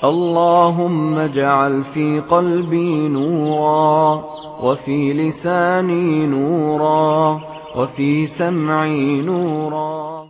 اللهم اجعل في قلبي نورا وفي لساني نورا وفي سمعي نورا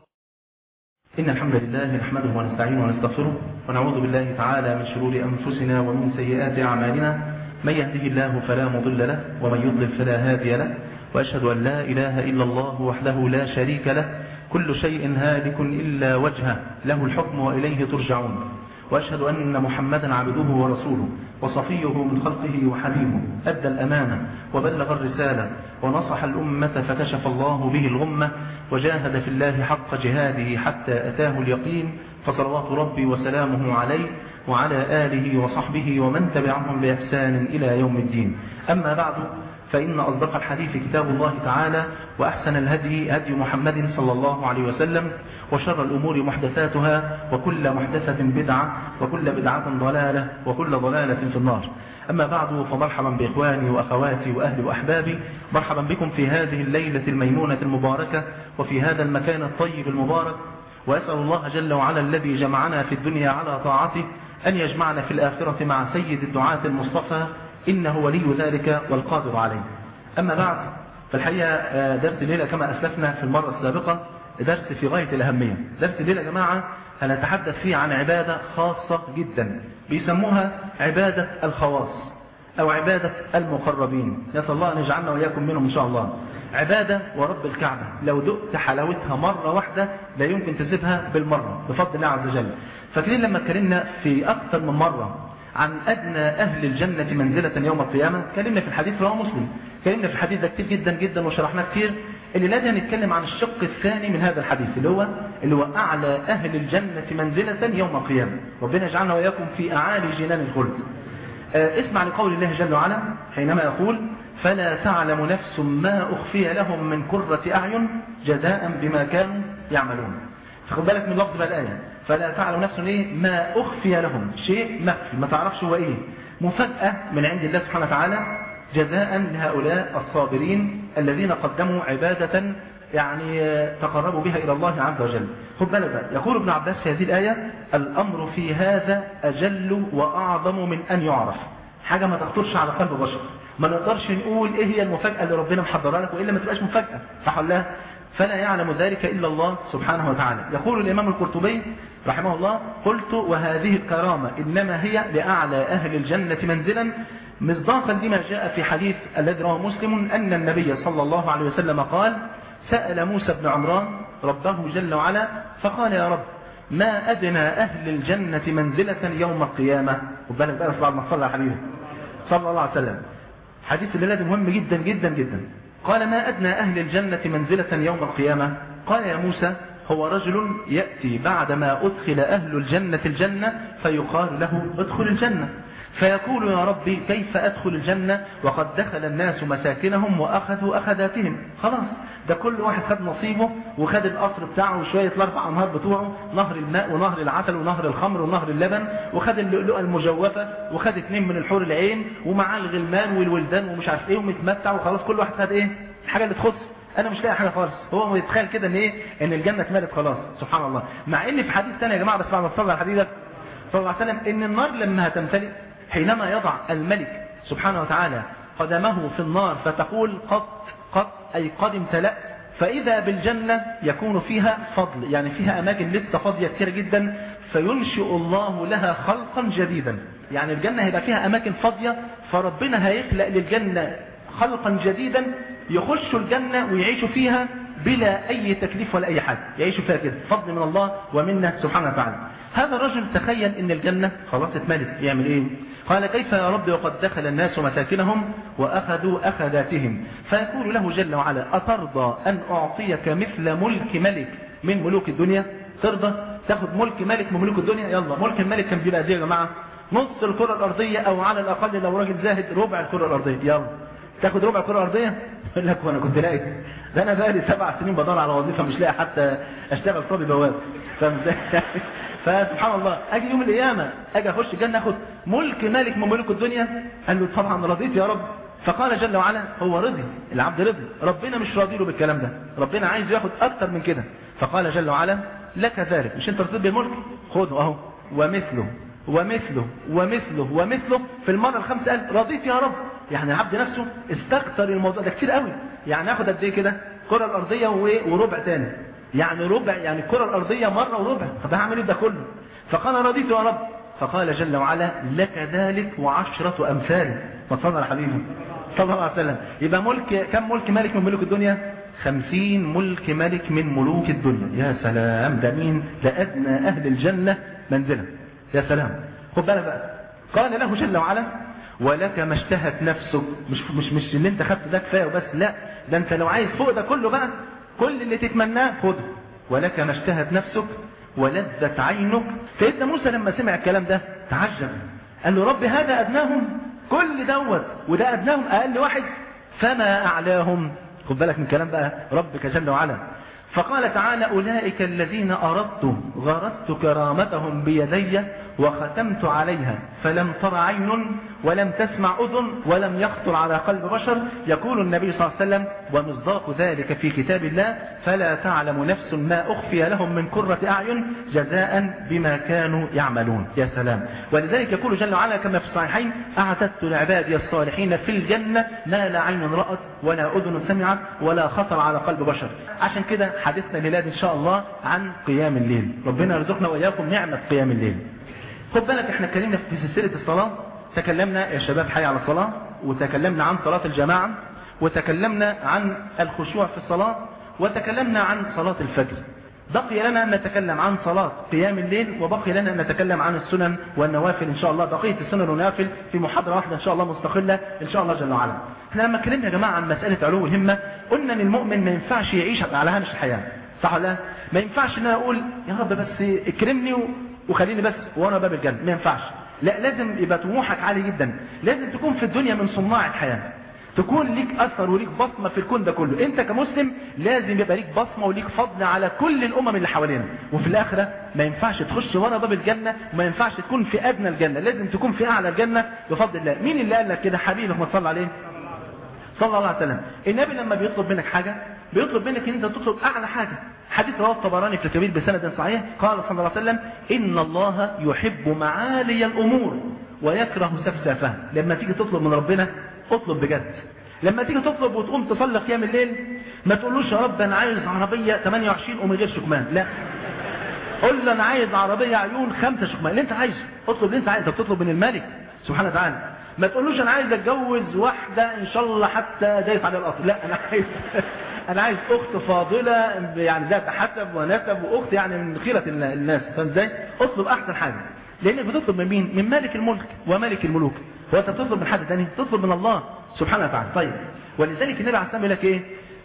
إن الحمد لله نحمده ونستعينه ونستغفره ونعوذ بالله تعالى من شرور أنفسنا ومن سيئات أعمالنا من يهده الله فلا مضل له ومن يضلل فلا هادي له وأشهد أن لا إله إلا الله وحده لا شريك له كل شيء هالك إلا وجهه له الحكم وإليه ترجعون وأشهد أن محمدا عبده ورسوله وصفيه من خلقه وحبيبه أدى الأمانة وبلغ الرسالة ونصح الأمة فكشف الله به الغمة وجاهد في الله حق جهاده حتى أتاه اليقين فصلوات ربي وسلامه عليه وعلى آله وصحبه ومن تبعهم بإحسان إلى يوم الدين أما بعد فإن أصدق الحديث كتاب الله تعالى وأحسن الهدي هدي محمد صلى الله عليه وسلم وشر الأمور محدثاتها وكل محدثة بدعة وكل بدعة ضلالة وكل ضلالة في النار أما بعد فمرحبا بإخواني وأخواتي وأهلي وأحبابي مرحبا بكم في هذه الليلة الميمونة المباركة وفي هذا المكان الطيب المبارك وأسأل الله جل وعلا الذي جمعنا في الدنيا على طاعته أن يجمعنا في الآخرة مع سيد الدعاة المصطفى إنه ولي ذلك والقادر عليه أما بعد فالحقيقة درس الليلة كما أسلفنا في المرة السابقة درس في غاية الأهمية درس الليلة يا جماعة هنتحدث فيه عن عبادة خاصة جدا بيسموها عبادة الخواص أو عبادة المقربين نسأل الله أن يجعلنا وإياكم منهم إن شاء الله عبادة ورب الكعبة لو دقت حلاوتها مرة واحدة لا يمكن تسيبها بالمرة بفضل الله عز وجل فاكرين لما اتكلمنا في أكثر من مرة عن أدنى أهل الجنة منزلة يوم القيامة اتكلمنا في الحديث رواه مسلم اتكلمنا في الحديث ده كتير جدا جدا وشرحناه كتير اللي لازم نتكلم عن الشق الثاني من هذا الحديث اللي هو اللي هو أعلى أهل الجنة منزلة يوم القيامة ربنا يجعلنا وإياكم في أعالي جنان الخلد آه اسمع لقول الله جل وعلا حينما يقول فلا تعلم نفس ما أخفي لهم من كرة أعين جزاء بما كانوا يعملون فخد بالك من لفظ الآية فلا تعلم نفس ايه ما أخفي لهم شيء مخفي ما تعرفش هو ايه مفاجأة من عند الله سبحانه وتعالى جزاء لهؤلاء الصابرين الذين قدموا عبادة يعني تقربوا بها إلى الله عز وجل خد بالك بقى يقول ابن عباس في هذه الآية الأمر في هذا أجل وأعظم من أن يعرف حاجة ما تخطرش على قلب بشر ما نقدرش نقول ايه هي المفاجأة اللي ربنا محضرها لك وإلا ما تبقاش مفاجأة صح ولا لا فلا يعلم ذلك إلا الله سبحانه وتعالى يقول الإمام القرطبي رحمه الله قلت وهذه الكرامة إنما هي لأعلى أهل الجنة منزلا مصداقا لما جاء في حديث الذي رواه مسلم أن النبي صلى الله عليه وسلم قال سأل موسى بن عمران ربه جل وعلا فقال يا رب ما أدنى أهل الجنة منزلة يوم القيامة وبالك بقى بعد ما صلى على حبيبه صلى الله عليه وسلم حديث الليلة مهم جدا جدا جدا قال ما أدنى أهل الجنة منزلة يوم القيامة قال يا موسى هو رجل يأتي بعدما أدخل أهل الجنة الجنة فيقال له ادخل الجنة فيقول يا ربي كيف أدخل الجنة وقد دخل الناس مساكنهم وأخذوا أخذاتهم خلاص ده كل واحد خد نصيبه وخد القصر بتاعه وشوية الأربع أنهار بتوعه نهر الماء ونهر العسل ونهر الخمر ونهر اللبن وخد اللؤلؤة المجوفة وخد اثنين من الحور العين ومعاه الغلمان والولدان ومش عارف ايه ومتمتع وخلاص كل واحد خد ايه الحاجة اللي تخص انا مش لاقي حاجه خالص هو متخيل كده ان ايه ان الجنه اتملت خلاص سبحان الله مع ان في حديث ثاني يا جماعه بس بعد ما تصلي على الحديث صلى الله عليه وسلم ان النار لما هتمتلئ حينما يضع الملك سبحانه وتعالى قدمه في النار فتقول قد قد اي قد امتلأت فإذا بالجنة يكون فيها فضل يعني فيها أماكن لسه فاضية كتير جدا فينشئ الله لها خلقا جديدا يعني الجنة هيبقى فيها أماكن فاضية فربنا هيخلق للجنة خلقا جديدا يخشوا الجنة ويعيشوا فيها بلا أي تكليف ولا أي حاجة يعيشوا فيها كده فضل من الله ومنه سبحانه وتعالى هذا الرجل تخيل ان الجنة خلاص اتملت يعمل ايه قال كيف يا رب وقد دخل الناس مساكنهم واخذوا اخذاتهم فيقول له جل وعلا اترضى ان اعطيك مثل ملك ملك من ملوك الدنيا ترضى تاخد ملك ملك من ملوك الدنيا يلا ملك الملك كان بيبقى زي يا جماعه نص الكره الارضيه او على الاقل لو راجل زاهد ربع الكره الارضيه يلا تاخد ربع الكره الارضيه يقول لك وانا كنت لاقي ده انا بقالي سبع سنين بدور على وظيفه مش لاقي حتى اشتغل صبي بواب فاهم ازاي فسبحان الله اجي يوم القيامه اجي اخش الجنه اخد ملك مالك من ملوك الدنيا قال له طبعا رضيت يا رب فقال جل وعلا هو رضي العبد رضي ربنا مش راضي له بالكلام ده ربنا عايز ياخد اكتر من كده فقال جل وعلا لك ذلك مش انت رضيت بالملك خده اهو ومثله ومثله ومثله ومثله في المرة الخامسة قال رضيت يا رب يعني العبد نفسه استكتر الموضوع ده كتير قوي يعني اخد قد ايه كده الكرة الأرضية وربع تاني يعني ربع يعني الكرة الأرضية مرة وربع طب هعمل ايه ده كله فقال رضيت يا رب فقال جل وعلا لك ذلك وعشرة أمثال فصلى على حبيبه صلى الله عليه وسلم يبقى ملك كم ملك ملك من ملوك الدنيا خمسين ملك ملك من ملوك الدنيا يا سلام ده مين ده أدنى أهل الجنة منزلا يا سلام خد بالك بقى قال له جل وعلا ولك ما اشتهت نفسك مش مش مش اللي انت خدته ده كفايه وبس لا ده انت لو عايز فوق ده كله بقى كل اللي تتمناه خده ولك ما اشتهت نفسك ولذت عينك سيدنا موسى لما سمع الكلام ده تعجب قال له رب هذا ادناهم كل دوت وده ادناهم اقل واحد فما اعلاهم خد بالك من كلام بقى ربك جل وعلا فقال تعالى أولئك الذين أردت غرست كرامتهم بيدي وختمت عليها فلم تر عين ولم تسمع أذن ولم يخطر على قلب بشر يقول النبي صلى الله عليه وسلم ومصداق ذلك في كتاب الله فلا تعلم نفس ما أخفي لهم من قرة أعين جزاء بما كانوا يعملون يا سلام ولذلك يقول جل وعلا كما في الصحيحين أعتدت لعبادي الصالحين في الجنة ما لا عين رأت ولا أذن سمعت ولا خطر على قلب بشر عشان كده حديثنا ليلاد إن شاء الله عن قيام الليل ربنا يرزقنا وإياكم نعمة قيام الليل خد بالك احنا اتكلمنا في سلسلة الصلاة تكلمنا يا شباب حي على الصلاة وتكلمنا عن صلاة الجماعة وتكلمنا عن الخشوع في الصلاة وتكلمنا عن صلاة الفجر بقي لنا أن نتكلم عن صلاة قيام الليل وبقي لنا أن نتكلم عن السنن والنوافل إن شاء الله بقية السنن والنوافل في محاضرة واحدة إن شاء الله مستقلة إن شاء الله جل وعلا احنا لما اتكلمنا يا جماعة عن مسألة علو الهمة قلنا أن المؤمن ما ينفعش يعيش على هامش الحياة صح ولا ما ينفعش ان انا اقول يا رب بس اكرمني وخليني بس وانا باب الجنة ما ينفعش لا لازم يبقى طموحك عالي جدا لازم تكون في الدنيا من صناع الحياة تكون ليك اثر وليك بصمة في الكون ده كله انت كمسلم لازم يبقى ليك بصمة وليك فضل على كل الامم اللي حوالينا وفي الاخرة ما ينفعش تخش ورا باب الجنة وما ينفعش تكون في ادنى الجنة لازم تكون في اعلى الجنة بفضل الله مين اللي قال لك كده حبيبك ما تصلي عليه صلى الله عليه وسلم النبي لما بيطلب منك حاجة بيطلب منك ان انت تطلب اعلى حاجة حديث رواه الطبراني في الكبير بسند صحيح قال صلى الله عليه وسلم ان الله يحب معالي الامور ويكره سفسافها لما تيجي تطلب من ربنا اطلب بجد لما تيجي تطلب وتقوم تصلي قيام الليل ما تقولوش يا رب انا عايز عربية 28 ومن غير شكمان لا قول له انا عايز عربية عيون خمسة شكمان اللي انت عايزه اطلب اللي انت عايزه بتطلب من الملك سبحانه وتعالى ما تقولوش انا عايز اتجوز واحدة ان شاء الله حتى دايس على الارض لا انا عايز انا عايز اخت فاضلة يعني ذات حسب ونسب واخت يعني من خيرة الناس فاهم ازاي اطلب احسن حاجة لانك بتطلب من مين من مالك الملك وملك الملوك هو انت بتطلب من حد تاني تطلب من الله سبحانه وتعالى طيب ولذلك النبي عليه الصلاه والسلام يقول لك ايه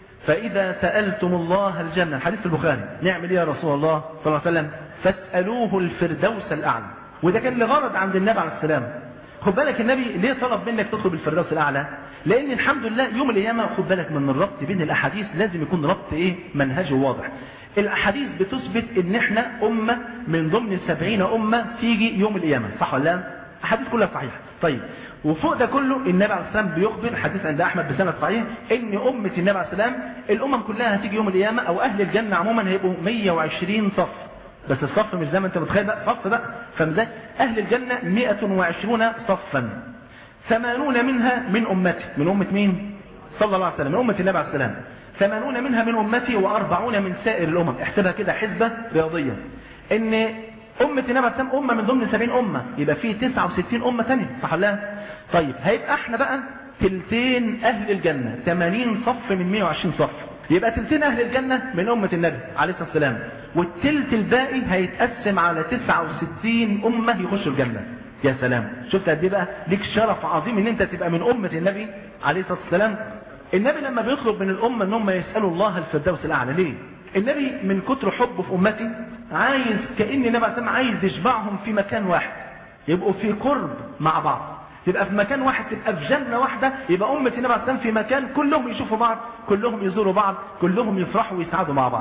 فاذا سالتم الله الجنه حديث البخاري نعمل ايه يا رسول الله صلى الله عليه وسلم فاسالوه الفردوس الاعلى وده كان لغرض عند النبي عليه السلام خد بالك النبي ليه طلب منك تطلب الفردوس الاعلى لان الحمد لله يوم القيامه خد بالك من الربط بين الاحاديث لازم يكون ربط ايه منهجي واضح الاحاديث بتثبت ان احنا امه من ضمن سبعين امه تيجي يوم القيامه صح ولا لا الاحاديث كلها صحيحه طيب وفوق ده كله النبي عليه السلام بيخبر حديث عند احمد بسند صحيح ان امه النبي عليه السلام الامم كلها هتيجي يوم القيامه او اهل الجنه عموما هيبقوا 120 صف بس الصف مش زي ما انت متخيل بقى صف بقى فمزاج اهل الجنه 120 صفا 80 منها من امتي من امه مين صلى الله عليه وسلم من امه النبي عليه السلام 80 منها من امتي و40 من سائر الامم احسبها كده حسبه رياضيه ان أمة النبي عليه السلام أمة من ضمن 70 أمة يبقى فيه 69 أمة تانية صح ولا طيب هيبقى احنا بقى تلتين أهل الجنة 80 صف من 120 صف يبقى تلتين أهل الجنة من أمة النبي عليه الصلاة والسلام والتلت الباقي هيتقسم على 69 أمة يخشوا الجنة يا سلام شفت قد ايه بقى ليك شرف عظيم ان انت تبقى من أمة النبي عليه الصلاة والسلام النبي لما بيطلب من الأمة ان هم يسألوا الله الفردوس الأعلى ليه النبي من كتر حبه في أمتي عايز كأن النبي عليه الصلاة عايز يجمعهم في مكان واحد يبقوا في قرب مع بعض تبقى في مكان واحد تبقى في جنة واحدة يبقى أمة النبي عليه الصلاة في مكان كلهم يشوفوا بعض كلهم يزوروا بعض كلهم يفرحوا ويسعدوا مع بعض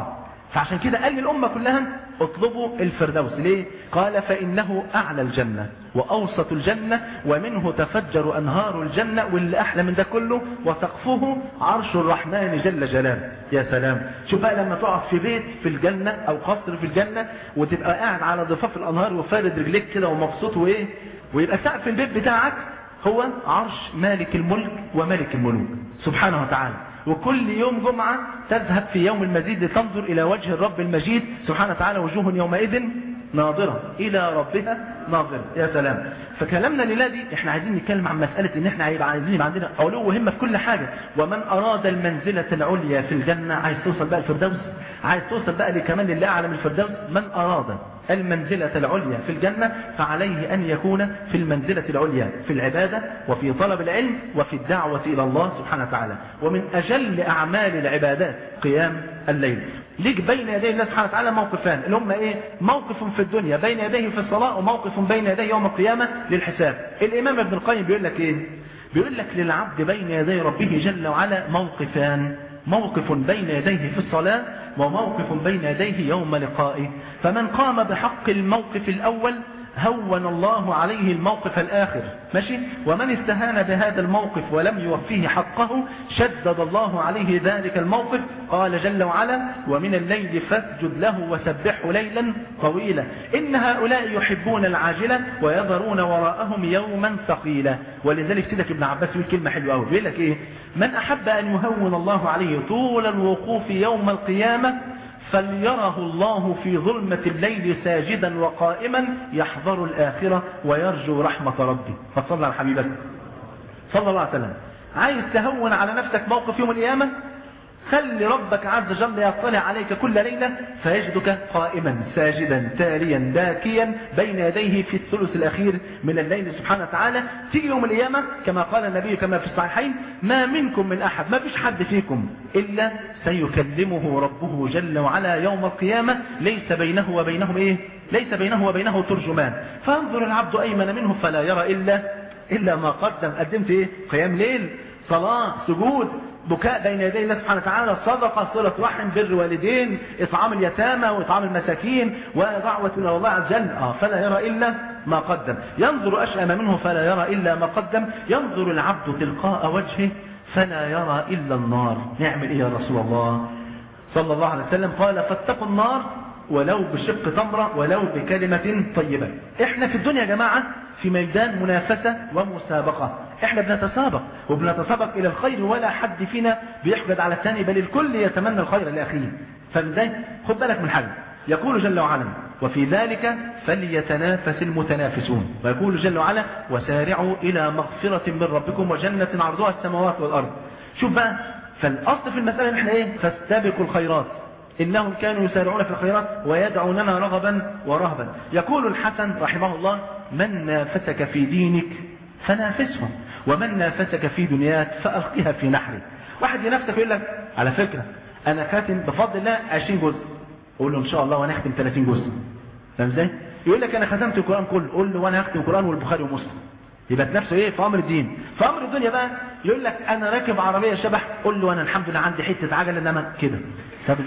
فعشان كده قال للأمة كلها اطلبوا الفردوس ليه قال فإنه أعلى الجنة وأوسط الجنة ومنه تفجر أنهار الجنة واللي أحلى من ده كله وسقفه عرش الرحمن جل جلاله يا سلام شوف بقى لما تقعد في بيت في الجنة أو قصر في الجنة وتبقى قاعد على ضفاف الأنهار وفارد رجليك كده ومبسوط وإيه ويبقى سقف البيت بتاعك هو عرش مالك الملك وملك الملوك سبحانه وتعالى وكل يوم جمعة تذهب في يوم المزيد لتنظر إلى وجه الرب المجيد سبحانه وتعالى وجوه يومئذ ناظرة إلى ربها ناظرة يا سلام فكلامنا الليلة دي احنا عايزين نتكلم عن مسألة ان احنا هيبقى عايزين يبقى عندنا علو وهمة في كل حاجة ومن أراد المنزلة العليا في الجنة عايز توصل بقى الفردوس عايز توصل بقى لكمان لله أعلم الفردوس من أراد المنزلة العليا في الجنة فعليه أن يكون في المنزلة العليا في العبادة وفي طلب العلم وفي الدعوة إلى الله سبحانه وتعالى ومن أجل أعمال العبادات قيام الليل ليك بين يدي الله سبحانه وتعالى موقفان اللي هم ايه موقف في الدنيا بين يديه في الصلاة وموقف بين يديه يوم القيامة للحساب الامام ابن القيم بيقول لك ايه بيقول لك للعبد بين يدي ربه جل وعلا موقفان موقف بين يديه في الصلاة وموقف بين يديه يوم لقائه فمن قام بحق الموقف الأول هون الله عليه الموقف الآخر ماشي ومن استهان بهذا الموقف ولم يوفيه حقه شدد الله عليه ذلك الموقف قال جل وعلا ومن الليل فاسجد له وسبحه ليلا طويلا إن هؤلاء يحبون العاجلة ويذرون وراءهم يوما ثقيلا ولذلك سيدك ابن عباس يقول كلمة حلوة قوي بيقول لك إيه من أحب أن يهون الله عليه طول الوقوف يوم القيامة فليره الله في ظلمة الليل ساجدا وقائما يحضر الآخرة ويرجو رحمة ربه فصلى على حبيبك صلى الله عليه وسلم عايز تهون على نفسك موقف يوم القيامة خلي ربك عز وجل يطلع عليك كل ليلة فيجدك قائما ساجدا تاليا باكيا بين يديه في الثلث الأخير من الليل سبحانه وتعالى تيجي يوم القيامة كما قال النبي كما في الصحيحين ما منكم من أحد ما فيش حد فيكم إلا سيكلمه ربه جل وعلا يوم القيامة ليس بينه وبينهم إيه ليس بينه وبينه ترجمان فانظر العبد أيمن منه فلا يرى إلا إلا ما قدم قدمت إيه قيام ليل صلاة سجود بكاء بين يدي الله سبحانه وتعالى صدقة صلة رحم بر والدين إطعام اليتامى وإطعام المساكين ودعوة إلى الله عز وجل آه فلا يرى إلا ما قدم ينظر أشأم منه فلا يرى إلا ما قدم ينظر العبد تلقاء وجهه فلا يرى إلا النار نعمل إيه يا رسول الله صلى الله عليه وسلم قال فاتقوا النار ولو بشق تمرة ولو بكلمة طيبة احنا في الدنيا يا جماعة في ميدان منافسة ومسابقة احنا بنتسابق وبنتسابق الى الخير ولا حد فينا بيحقد على الثاني بل الكل يتمنى الخير لاخيه فده خد بالك من حاجة يقول جل وعلا وفي ذلك فليتنافس المتنافسون ويقول جل وعلا وسارعوا الى مغفرة من ربكم وجنة عرضها السماوات والارض شوف بقى فالاصل في المسألة احنا ايه فاستبقوا الخيرات إنهم كانوا يسارعون في الخيرات ويدعوننا رغبا ورهبا يقول الحسن رحمه الله من نافسك في دينك فنافسه ومن نافسك في دنياك فألقها في نحري واحد ينافسك يقول لك على فكرة أنا خاتم بفضل الله 20 جزء قول له إن شاء الله وأنا أختم 30 جزء فاهم ازاي؟ يقول لك أنا ختمت القرآن كله قول له وأنا هختم القرآن والبخاري ومسلم يبقى نفسه ايه في امر الدين في امر الدنيا بقى يقول لك انا راكب عربيه شبح قول له انا الحمد لله عندي حته عجله انما كده طب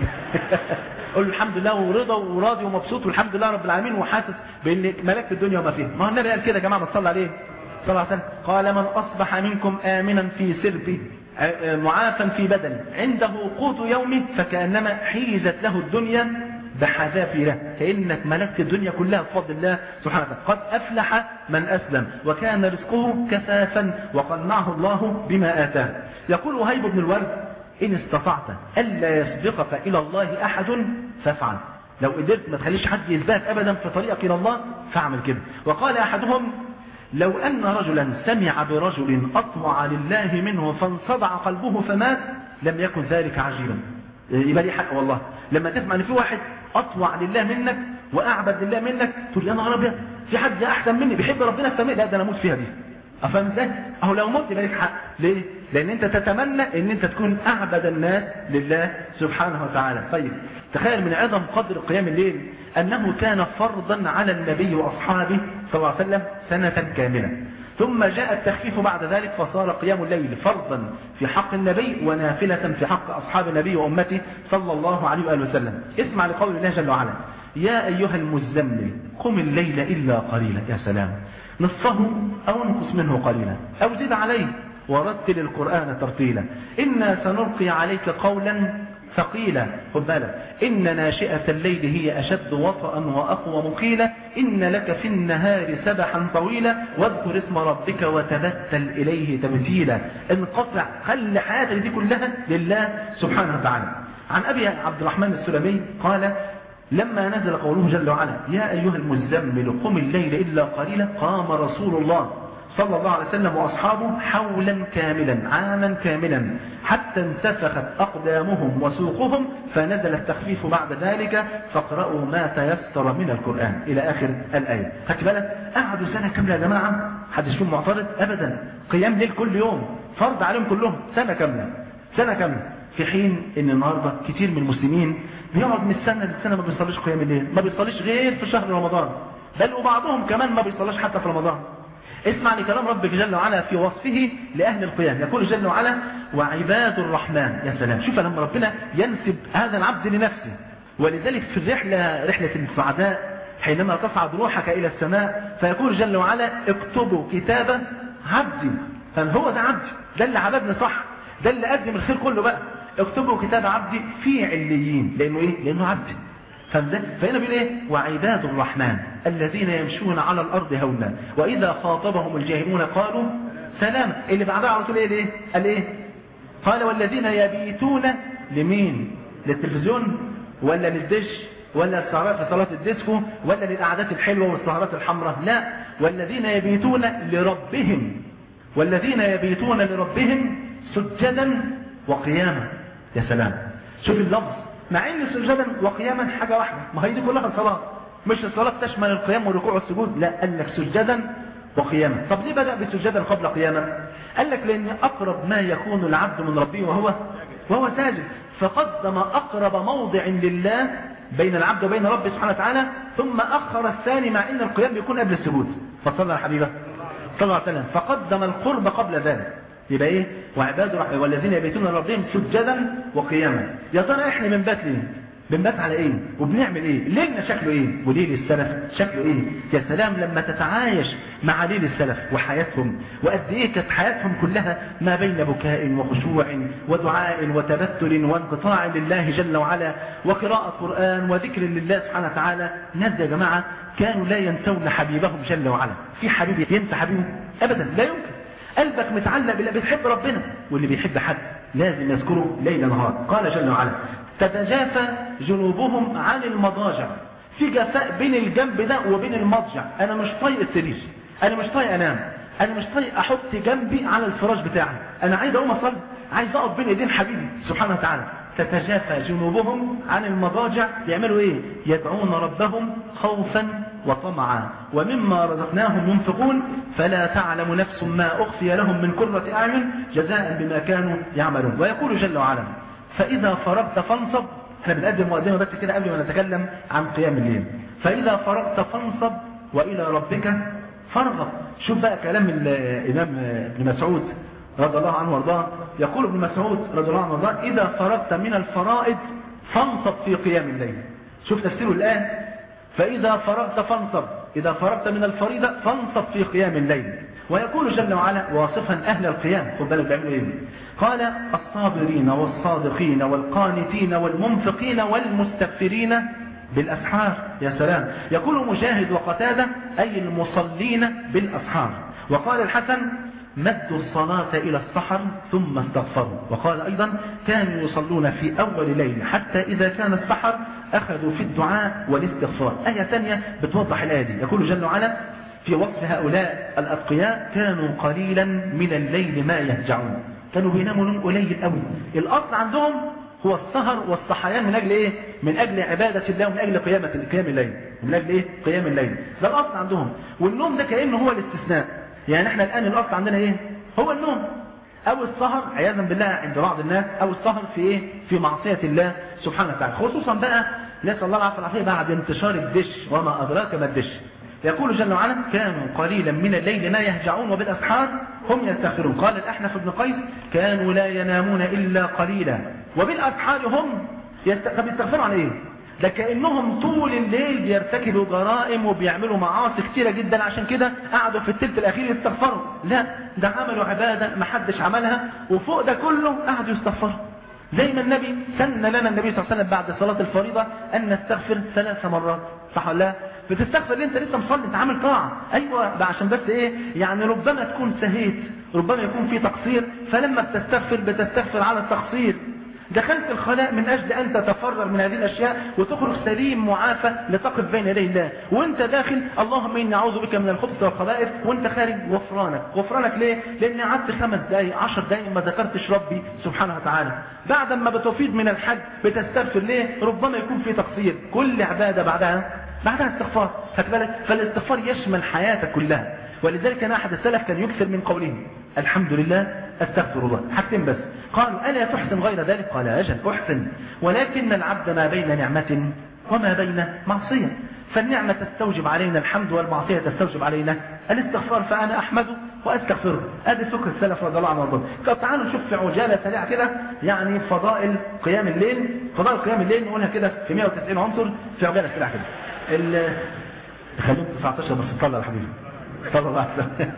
قول له الحمد لله ورضا وراضي ومبسوط والحمد لله رب العالمين وحاسس بان ملكت الدنيا وما فيها ما هو النبي قال كده يا جماعه بتصلي عليه صلى الله عليه وسلم قال من اصبح منكم امنا في سربه معافا في بدنه عنده قوت يومه فكانما حيزت له الدنيا بحذافيره كأنك ملكت الدنيا كلها بفضل الله سبحانه وتعالى قد أفلح من أسلم وكان رزقه كفافا وقنعه الله بما آتاه يقول وهيب بن الورد إن استطعت ألا يسبقك إلى الله أحد فافعل لو قدرت ما تخليش حد يسبقك أبدا في طريقك إلى الله فاعمل كده وقال أحدهم لو أن رجلا سمع برجل أطمع لله منه فانصدع قلبه فمات لم يكن ذلك عجيبا يبقى دي حق والله لما تسمع ان في واحد اطوع لله منك واعبد لله منك تقول يا نهار ابيض في حد احسن مني بيحب ربنا اكتر لا ده انا اموت فيها دي افهم ازاي اهو لو مت يبقى لك حق ليه لان انت تتمنى ان انت تكون اعبد الناس لله سبحانه وتعالى طيب تخيل من عظم قدر قيام الليل انه كان فرضا على النبي واصحابه صلى الله عليه وسلم سنه كامله ثم جاء التخفيف بعد ذلك فصار قيام الليل فرضا في حق النبي ونافلة في حق أصحاب النبي وأمته صلى الله عليه وآله وسلم اسمع لقول الله جل وعلا يا أيها المزمل قم الليل إلا قليلا يا سلام نصفه أو انقص منه قليلا أو زد عليه ورتل القرآن ترتيلا إنا سنلقي عليك قولا ثقيلا خد بالك إن ناشئة الليل هي أشد وطئا وأقوى مقيلا إن لك في النهار سبحا طويلا واذكر اسم ربك وتبتل إليه تبتيلا انقطع خلي حياتك دي كلها لله سبحانه وتعالى عن أبي عبد الرحمن السلمي قال لما نزل قوله جل وعلا يا أيها المزمل قم الليل إلا قليلا قام رسول الله صلى الله عليه وسلم وأصحابه حولا كاملا عاما كاملا حتى انتفخت أقدامهم وسوقهم فنزل التخفيف بعد ذلك فاقرأوا ما تيسر من القرآن إلى آخر الآية خدت بالك قعدوا سنة كاملة يا جماعة حدش فيهم معترض أبدا قيام ليل كل يوم فرض عليهم كلهم سنة كاملة سنة كاملة في حين ان النهاردة كتير من المسلمين بيقعد من السنة للسنة ما بيصليش قيام الليل ما بيصليش غير في شهر رمضان بل وبعضهم كمان ما بيصليش حتى في رمضان اسمع لكلام ربك جل وعلا في وصفه لأهل القيام يقول جل وعلا وعباد الرحمن يا سلام شوف لما ربنا ينسب هذا العبد لنفسه ولذلك في الرحلة رحلة السعداء حينما تصعد روحك إلى السماء فيقول جل وعلا اكتبوا كتاب عبدي فهو ده عبدي ده اللي عبدني صح ده اللي قدم الخير كله بقى اكتبوا كتاب عبدي في عليين لانه ايه لانه عبدي فهنا بيقول ايه وعباد الرحمن الذين يمشون على الارض هونا واذا خاطبهم الجاهلون قالوا سلام اللي بعدها على طول ايه ليه قال ايه قال والذين يبيتون لمين للتلفزيون ولا للدش ولا السهرات في صلاة الديسكو ولا للقعدات الحلوة والسهرات الحمراء لا والذين يبيتون لربهم والذين يبيتون لربهم سجدا وقياما يا سلام شوف اللفظ مع ان سجدا وقياما حاجة واحدة ما هي دي كلها الصلاة مش الصلاة تشمل القيام والركوع والسجود لا قال لك سجدا وقياما طب ليه بدأ بسجدا قبل قياما قال لك لان اقرب ما يكون العبد من ربه وهو وهو ساجد فقدم اقرب موضع لله بين العبد وبين ربه سبحانه وتعالى ثم اخر الثاني مع ان القيام بيكون قبل السجود فصلى يا حبيبه صلى الله عليه وسلم فقدم القرب قبل ذلك يبقى ايه وعباد الرحمن والذين يبيتون لربهم سجدا وقياما يا ترى احنا بنبات ليه بنبات على ايه وبنعمل ايه ليلنا شكله ايه وليل السلف شكله ايه يا سلام لما تتعايش مع ليل السلف وحياتهم وقد ايه كانت حياتهم كلها ما بين بكاء وخشوع ودعاء وتبتل وانقطاع لله جل وعلا وقراءة قرآن وذكر لله سبحانه وتعالى ناس يا جماعة كانوا لا ينسون حبيبهم جل وعلا في حبيب ينسى حبيبه ابدا لا يمكن قلبك متعلق بالله بتحب ربنا واللي بيحب حد لازم يذكره ليل نهار قال جل وعلا تتجافى جنوبهم عن المضاجع في جفاء بين الجنب ده وبين المضجع انا مش طايق السرير انا مش طايق انام انا مش طايق احط جنبي على الفراش بتاعي انا عايز اقوم اصلي عايز اقف بين ايدين حبيبي سبحانه وتعالى تتجافى جنوبهم عن المضاجع يعملوا ايه يدعون ربهم خوفا وطمعا ومما رزقناهم ينفقون فلا تعلم نفس ما اخفي لهم من قرة اعين جزاء بما كانوا يعملون ويقول جل وعلا فاذا فرغت فانصب احنا بنقدم مقدمه بس كده قبل ما نتكلم عن قيام الليل فاذا فرغت فانصب والى ربك فارغب شوف بقى كلام الامام ابن مسعود رضي الله عنه وارضاه يقول ابن مسعود رضي الله عنه وارضاه اذا فرغت من الفرائض فانصب في قيام الليل شوف تفسيره الان فاذا فرغت فانصب اذا فرغت من الفريضه فانصب في قيام الليل ويقول جل وعلا واصفا اهل القيام خد بالك بيعملوا ايه قال الصابرين والصادقين والقانتين والمنفقين والمستغفرين بالاسحار يا سلام يقول مجاهد وقتاده اي المصلين بالاسحار وقال الحسن مدوا الصلاة إلى السحر ثم استغفروا وقال أيضا كانوا يصلون في أول ليل حتى إذا كان السحر أخذوا في الدعاء والاستغفار آية ثانية بتوضح الآية دي يقول جل وعلا في وصف هؤلاء الأتقياء كانوا قليلا من الليل ما يهجعون كانوا بيناموا نوم قليل قوي الأصل عندهم هو السهر والصحيان من أجل إيه؟ من أجل عبادة الله ومن أجل قيامة قيام الليل من أجل إيه؟ قيام الليل ده الأصل عندهم والنوم ده كأنه هو الاستثناء يعني احنا الآن الأصل عندنا إيه؟ هو النوم أو السهر عياذا بالله عند بعض الناس أو السهر في إيه؟ في معصية الله سبحانه وتعالى خصوصا بقى نسأل الله العافية والعافية بعد انتشار الدش وما أدراك ما الدش يقول جل وعلا كانوا قليلا من الليل ما يهجعون وبالأسحار هم يستغفرون قال الأحنف بن قيس كانوا لا ينامون إلا قليلا وبالأسحار هم يستغفرون عن إيه ده كأنهم طول الليل بيرتكبوا جرائم وبيعملوا معاصي كتيرة جدا عشان كده قعدوا في الثلث الأخير يستغفروا لا ده عملوا عبادة ما حدش عملها وفوق ده كله قعدوا يستغفروا زي ما النبي سن لنا النبي صلى الله عليه وسلم بعد صلاة الفريضة أن نستغفر ثلاث مرات صح ولا لا؟ بتستغفر ليه انت لسه مصلي انت عامل طاعة ايوه ده عشان بس ايه يعني ربما تكون سهيت ربما يكون في تقصير فلما بتستغفر بتستغفر على التقصير دخلت الخلاء من أجل أن تتفرغ من هذه الأشياء وتخرج سليم معافى لتقف بين يدي الله وانت داخل اللهم إني أعوذ بك من الخبث والخبائث وانت خارج غفرانك غفرانك ليه؟ لأن قعدت خمس دقايق عشر دقايق ما ذكرتش ربي سبحانه وتعالى بعد ما بتفيض من الحج بتستغفر ليه؟ ربما يكون في تقصير كل عبادة بعدها بعدها استغفار خد بالك فالاستغفار يشمل حياتك كلها ولذلك كان أحد السلف كان يكثر من قوله الحمد لله استغفر الله حاجتين بس قالوا ألا تحسن غير ذلك قال أجل أحسن ولكن العبد ما بين نعمة وما بين معصية فالنعمة تستوجب علينا الحمد والمعصية تستوجب علينا الاستغفار فأنا أحمده وأستغفره هذه فكر السلف رضي الله عنه وارضاه طب تعالوا نشوف في عجالة سريعة كده يعني فضائل قيام الليل فضائل قيام الليل نقولها كده في 190 عنصر في عجالة سريعة كده ال خليهم 19 بس تصلى يا حبيبي صلى الله عليه وسلم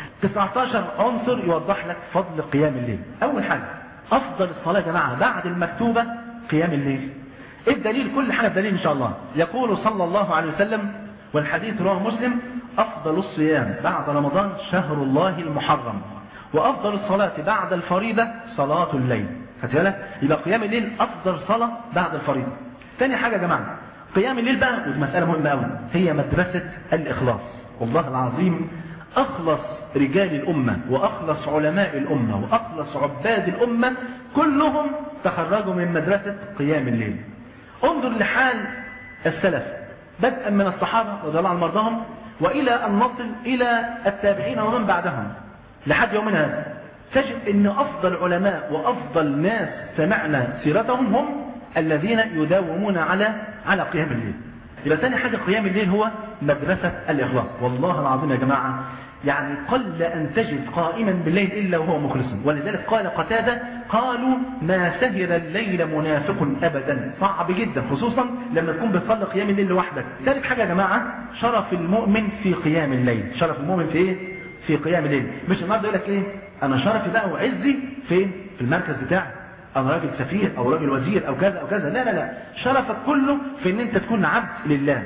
19 عنصر يوضح لك فضل قيام الليل اول حاجة افضل الصلاة يا جماعة بعد المكتوبة قيام الليل ايه الدليل كل حاجة دليل ان شاء الله يقول صلى الله عليه وسلم والحديث رواه مسلم افضل الصيام بعد رمضان شهر الله المحرم وافضل الصلاة بعد الفريضة صلاة الليل خدت بالك يبقى قيام الليل افضل صلاة بعد الفريضة تاني حاجة يا جماعة قيام الليل بقى ودي مسألة مهمة قوي هي مدرسة الإخلاص والله العظيم أخلص رجال الأمة وأخلص علماء الأمة وأخلص عباد الأمة كلهم تخرجوا من مدرسة قيام الليل انظر لحال السلف بدءا من الصحابة رضي الله عنهم مرضاهم وإلى أن نصل إلى التابعين ومن بعدهم لحد يومنا هذا تجد أن أفضل علماء وأفضل ناس سمعنا سيرتهم هم الذين يداومون على على قيام الليل يبقى ثاني حاجة قيام الليل هو مدرسة الإخلاص والله العظيم يا جماعة يعني قل أن تجد قائما بالليل إلا وهو مخلص ولذلك قال قتادة قالوا ما سهر الليل منافق أبدا صعب جدا خصوصا لما تكون بتصلي قيام الليل لوحدك ثالث حاجة يا جماعة شرف المؤمن في قيام الليل شرف المؤمن في إيه؟ في قيام الليل مش النهارده يقول لك إيه أنا شرفي بقى وعزي فين في المركز بتاعي أنا راجل سفير أو راجل وزير أو كذا أو كذا لا لا لا شرفك كله في أن أنت تكون عبد لله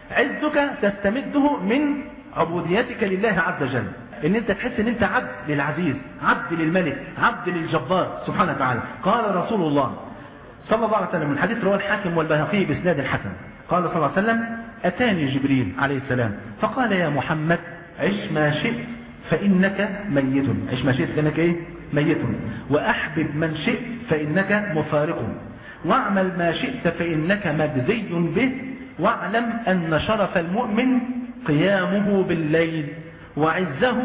عزك تستمده من عبوديتك لله عز وجل ان انت تحس ان انت عبد للعزيز عبد للملك عبد للجبار سبحانه وتعالى قال رسول الله صلى الله عليه وسلم من حديث رواه الحاكم والبيهقي باسناد الحسن قال صلى الله عليه وسلم اتاني جبريل عليه السلام فقال يا محمد عش ما شئت فانك ميت عش ما شئت فانك ايه ميت واحبب من شئت فانك مفارق واعمل ما شئت فانك مجزي به واعلم ان شرف المؤمن قيامه بالليل وعزه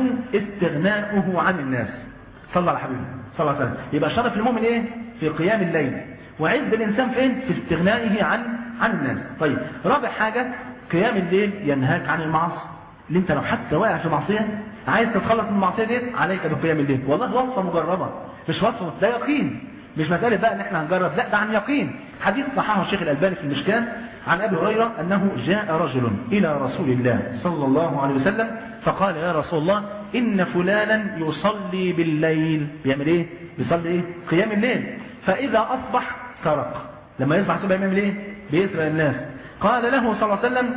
استغناؤه عن الناس صلى على حبيبه صلى الله عليه وسلم يبقى شرف المؤمن ايه في قيام الليل وعز الانسان فين في استغنائه عن عن الناس طيب رابع حاجة قيام الليل ينهاك عن المعاصي اللي انت لو حتى واقع في معصية عايز تتخلص من المعصية ديت عليك بقيام الليل والله وصفة مجربة مش وصفة ده يقين مش مسألة بقى ان احنا هنجرب لا ده عن يقين حديث صححه الشيخ الألباني في المشكاة عن أبي هريرة أنه جاء رجل إلى رسول الله صلى الله عليه وسلم فقال يا رسول الله إن فلانا يصلي بالليل بيعمل إيه؟ بيصلي إيه؟ قيام الليل فإذا أصبح سرق لما يصبح الصبح يعمل إيه؟ بيسرق الناس قال له صلى الله عليه وسلم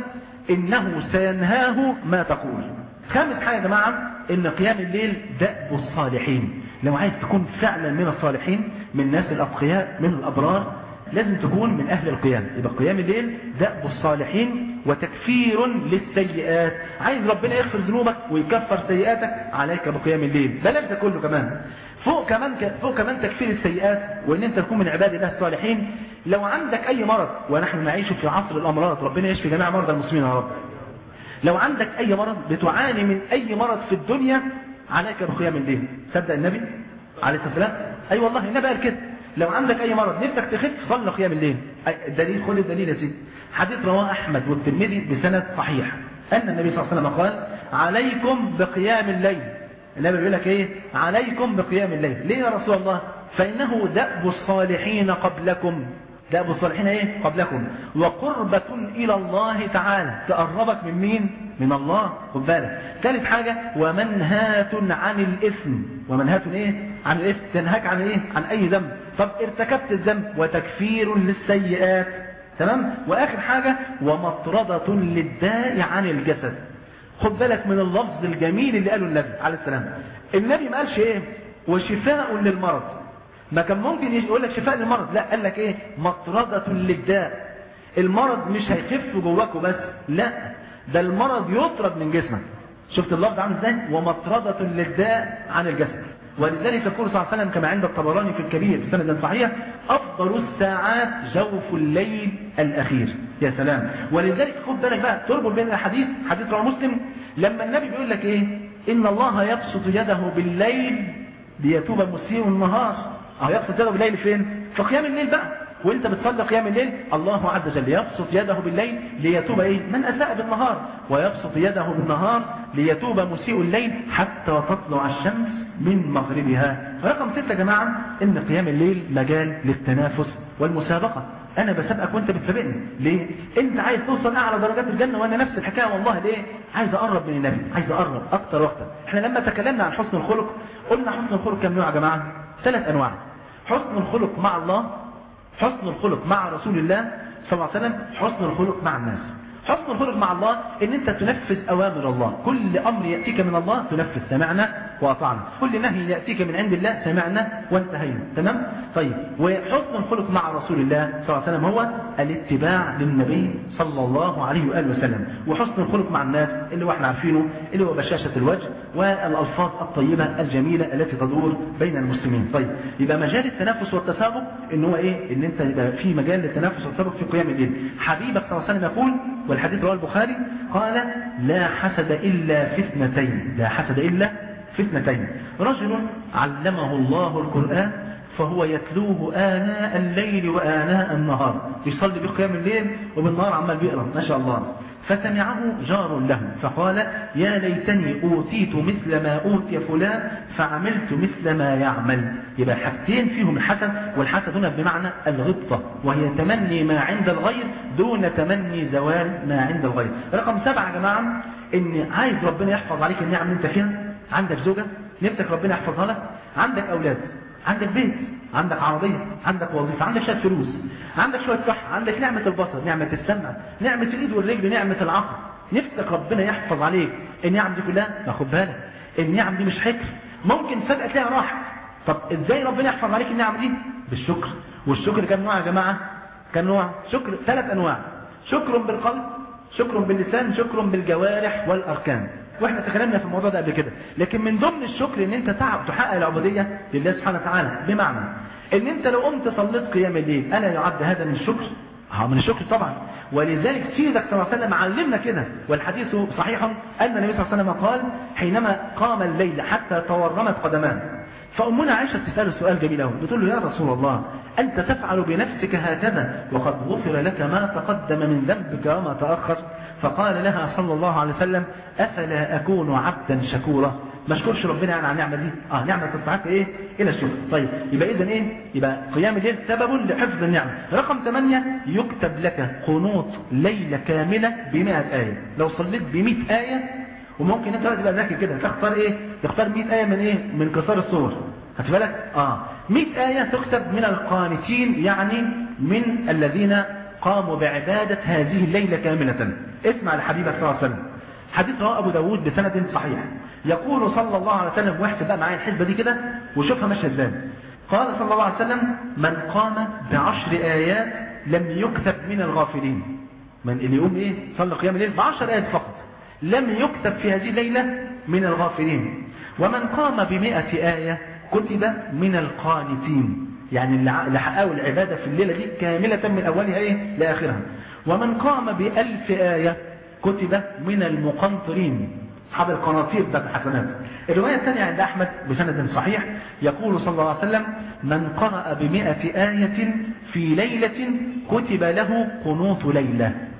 إنه سينهاه ما تقول خامس حاجة يا جماعة إن قيام الليل دأب الصالحين لو عايز تكون فعلا من الصالحين من الناس الأتقياء من الأبرار لازم تكون من أهل القيام يبقى قيام الليل دأب الصالحين وتكفير للسيئات عايز ربنا يغفر ذنوبك ويكفر سيئاتك عليك بقيام الليل بلاش ده كله كمان فوق كمان فوق كمان تكفير السيئات وان انت تكون من عباد الله الصالحين لو عندك اي مرض ونحن نعيش في عصر الامراض ربنا يشفي جميع مرضى المسلمين يا رب لو عندك اي مرض بتعاني من اي مرض في الدنيا عليك بقيام الليل صدق النبي عليه الصلاه والسلام اي أيوة والله النبي قال كده لو عندك اي مرض نفسك تخف صلي قيام الليل الدليل خد الدليل يا سيدي حديث رواه احمد والترمذي بسند صحيح أن النبي صلى الله عليه وسلم قال عليكم بقيام الليل النبي بيقول لك ايه عليكم بقيام الليل ليه يا رسول الله فإنه دأب الصالحين قبلكم دأب الصالحين ايه قبلكم وقربة إلى الله تعالى تقربك من مين من الله خد بالك ثالث حاجة ومنهاة عن الإثم ومنهاة ايه عن الإثم تنهاك عن ايه عن أي ذنب طب ارتكبت الذنب وتكفير للسيئات تمام واخر حاجة ومطردة للداء عن الجسد خد بالك من اللفظ الجميل اللي قاله النبي عليه السلام النبي ما قالش ايه وشفاء للمرض ما كان ممكن يقول لك شفاء للمرض لا قال لك ايه مطردة للداء المرض مش هيخف جواكوا بس لا ده المرض يطرد من جسمك شفت اللفظ عامل ازاي ومطردة للداء عن الجسد ولذلك يقول صلى الله عليه وسلم كما عند الطبراني في الكبير بسند صحيح افضل الساعات جوف الليل الاخير يا سلام ولذلك خد بالك بقى تربط بين الحديث حديث رواه مسلم لما النبي بيقول لك ايه ان الله يبسط يده بالليل ليتوب مسيء النهار اه يبسط يده بالليل فين في قيام الليل بقى وانت بتصلي قيام الليل الله عز وجل يبسط يده بالليل ليتوب ايه من اساء بالنهار ويبسط يده بالنهار ليتوب مسيء الليل حتى تطلع الشمس من مغربها رقم ستة يا جماعة ان قيام الليل مجال للتنافس والمسابقة انا بسابقك وانت بتسابقني ليه انت عايز توصل اعلى درجات الجنة وانا نفس الحكاية والله ليه عايز اقرب من النبي عايز اقرب اكتر واكتر احنا لما تكلمنا عن حسن الخلق قلنا حسن الخلق كم نوع يا جماعة ثلاث انواع حسن الخلق مع الله حسن الخلق مع رسول الله صلى الله عليه وسلم حسن الخلق مع الناس حسن الخلق مع الله ان انت تنفذ اوامر الله كل امر يأتيك من الله تنفذ سمعنا واطعنا كل نهي يأتيك من عند الله سمعنا وانتهينا تمام طيب وحسن الخلق مع رسول الله صلى الله عليه وسلم هو الاتباع للنبي صلى الله عليه وآله وسلم وحسن الخلق مع الناس اللي هو احنا عارفينه اللي هو بشاشة الوجه والالفاظ الطيبة الجميلة التي تدور بين المسلمين طيب يبقى مجال التنافس والتسابق ان هو ايه ان انت يبقى في مجال للتنافس والتسابق في قيام الليل حبيبك صلى الله عليه وسلم يقول والحديث رواه البخاري قال لا حسد إلا في اثنتين لا حسد إلا في اثنتين رجل علمه الله القرآن فهو يتلوه آناء الليل وآناء النهار يصلي بقيام الليل وبالنهار عمال بيقرأ ما شاء الله فسمعه جار له فقال يا ليتني أوتيت مثل ما أوتي فلان فعملت مثل ما يعمل يبقى حاجتين فيهم الحسد والحسد هنا بمعنى الغبطة وهي تمني ما عند الغير دون تمني زوال ما عند الغير رقم سبعة يا جماعة ان عايز ربنا يحفظ عليك النعم اللي انت فيها عندك زوجة نفسك ربنا يحفظها لك عندك أولاد عندك بيت عندك عربية عندك وظيفة عندك شوية فلوس عندك شوية صحة عندك نعمة البصر نعمة السمع نعمة الإيد والرجل نعمة العقل نفسك ربنا يحفظ عليك النعم دي كلها ما خد بالك النعم دي مش حكر ممكن فجأة تلاقيها راحت طب ازاي ربنا يحفظ عليك النعم دي بالشكر والشكر كم نوع يا جماعة كم نوع شكر ثلاث انواع شكر بالقلب شكر باللسان شكر بالجوارح والاركان واحنا تكلمنا في الموضوع ده قبل كده لكن من ضمن الشكر ان انت تعب تحقق العبودية لله سبحانه وتعالى بمعنى ان انت لو قمت صليت قيام الليل الا يعد هذا من الشكر اه من الشكر طبعا ولذلك سيدك صلى الله عليه وسلم علمنا كده والحديث صحيح ان النبي صلى الله عليه وسلم قال حينما قام الليل حتى تورمت قدماه فأمنا عائشة تسأل سؤال جميل أوي بتقول له يا رسول الله أنت تفعل بنفسك هكذا وقد غفر لك ما تقدم من ذنبك وما تأخر فقال لها صلى الله عليه وسلم أفلا أكون عبدا شكورا ما اشكرش ربنا يعني على النعمة دي اه نعمة تستحق ايه الى الشكر طيب يبقى اذا ايه يبقى قيام الليل سبب لحفظ النعمة رقم 8 يكتب لك قنوط ليلة كاملة ب آية لو صليت ب 100 آية وممكن انت تبقى ذكي كده تختار ايه تختار 100 آية من ايه من قصار الصور خدت بالك اه 100 آية تكتب من القانتين يعني من الذين قاموا بعبادة هذه الليلة كاملة اسمع لحبيبك صلى الله عليه وسلم حديث رواه أبو داود بسند صحيح يقول صلى الله عليه وسلم واحسب بقى معايا الحسبة دي كده وشوفها ماشيه ازاي قال صلى الله عليه وسلم من قام بعشر آيات لم يكتب من الغافلين من اللي يقوم ايه صلى قيام الليل بعشر آيات فقط لم يكتب في هذه الليلة من الغافلين ومن قام بمئة آية كتب من القانتين يعني اللي حققوا العبادة في الليلة دي كاملة من أولها إيه لآخرها ومن قام بألف آية كتب من المقنطرين أصحاب القناطير ذات الحسنات الرواية الثانية عند أحمد بسند صحيح يقول صلى الله عليه وسلم من قرأ بمئة آية في ليلة كتب له قنوط ليلة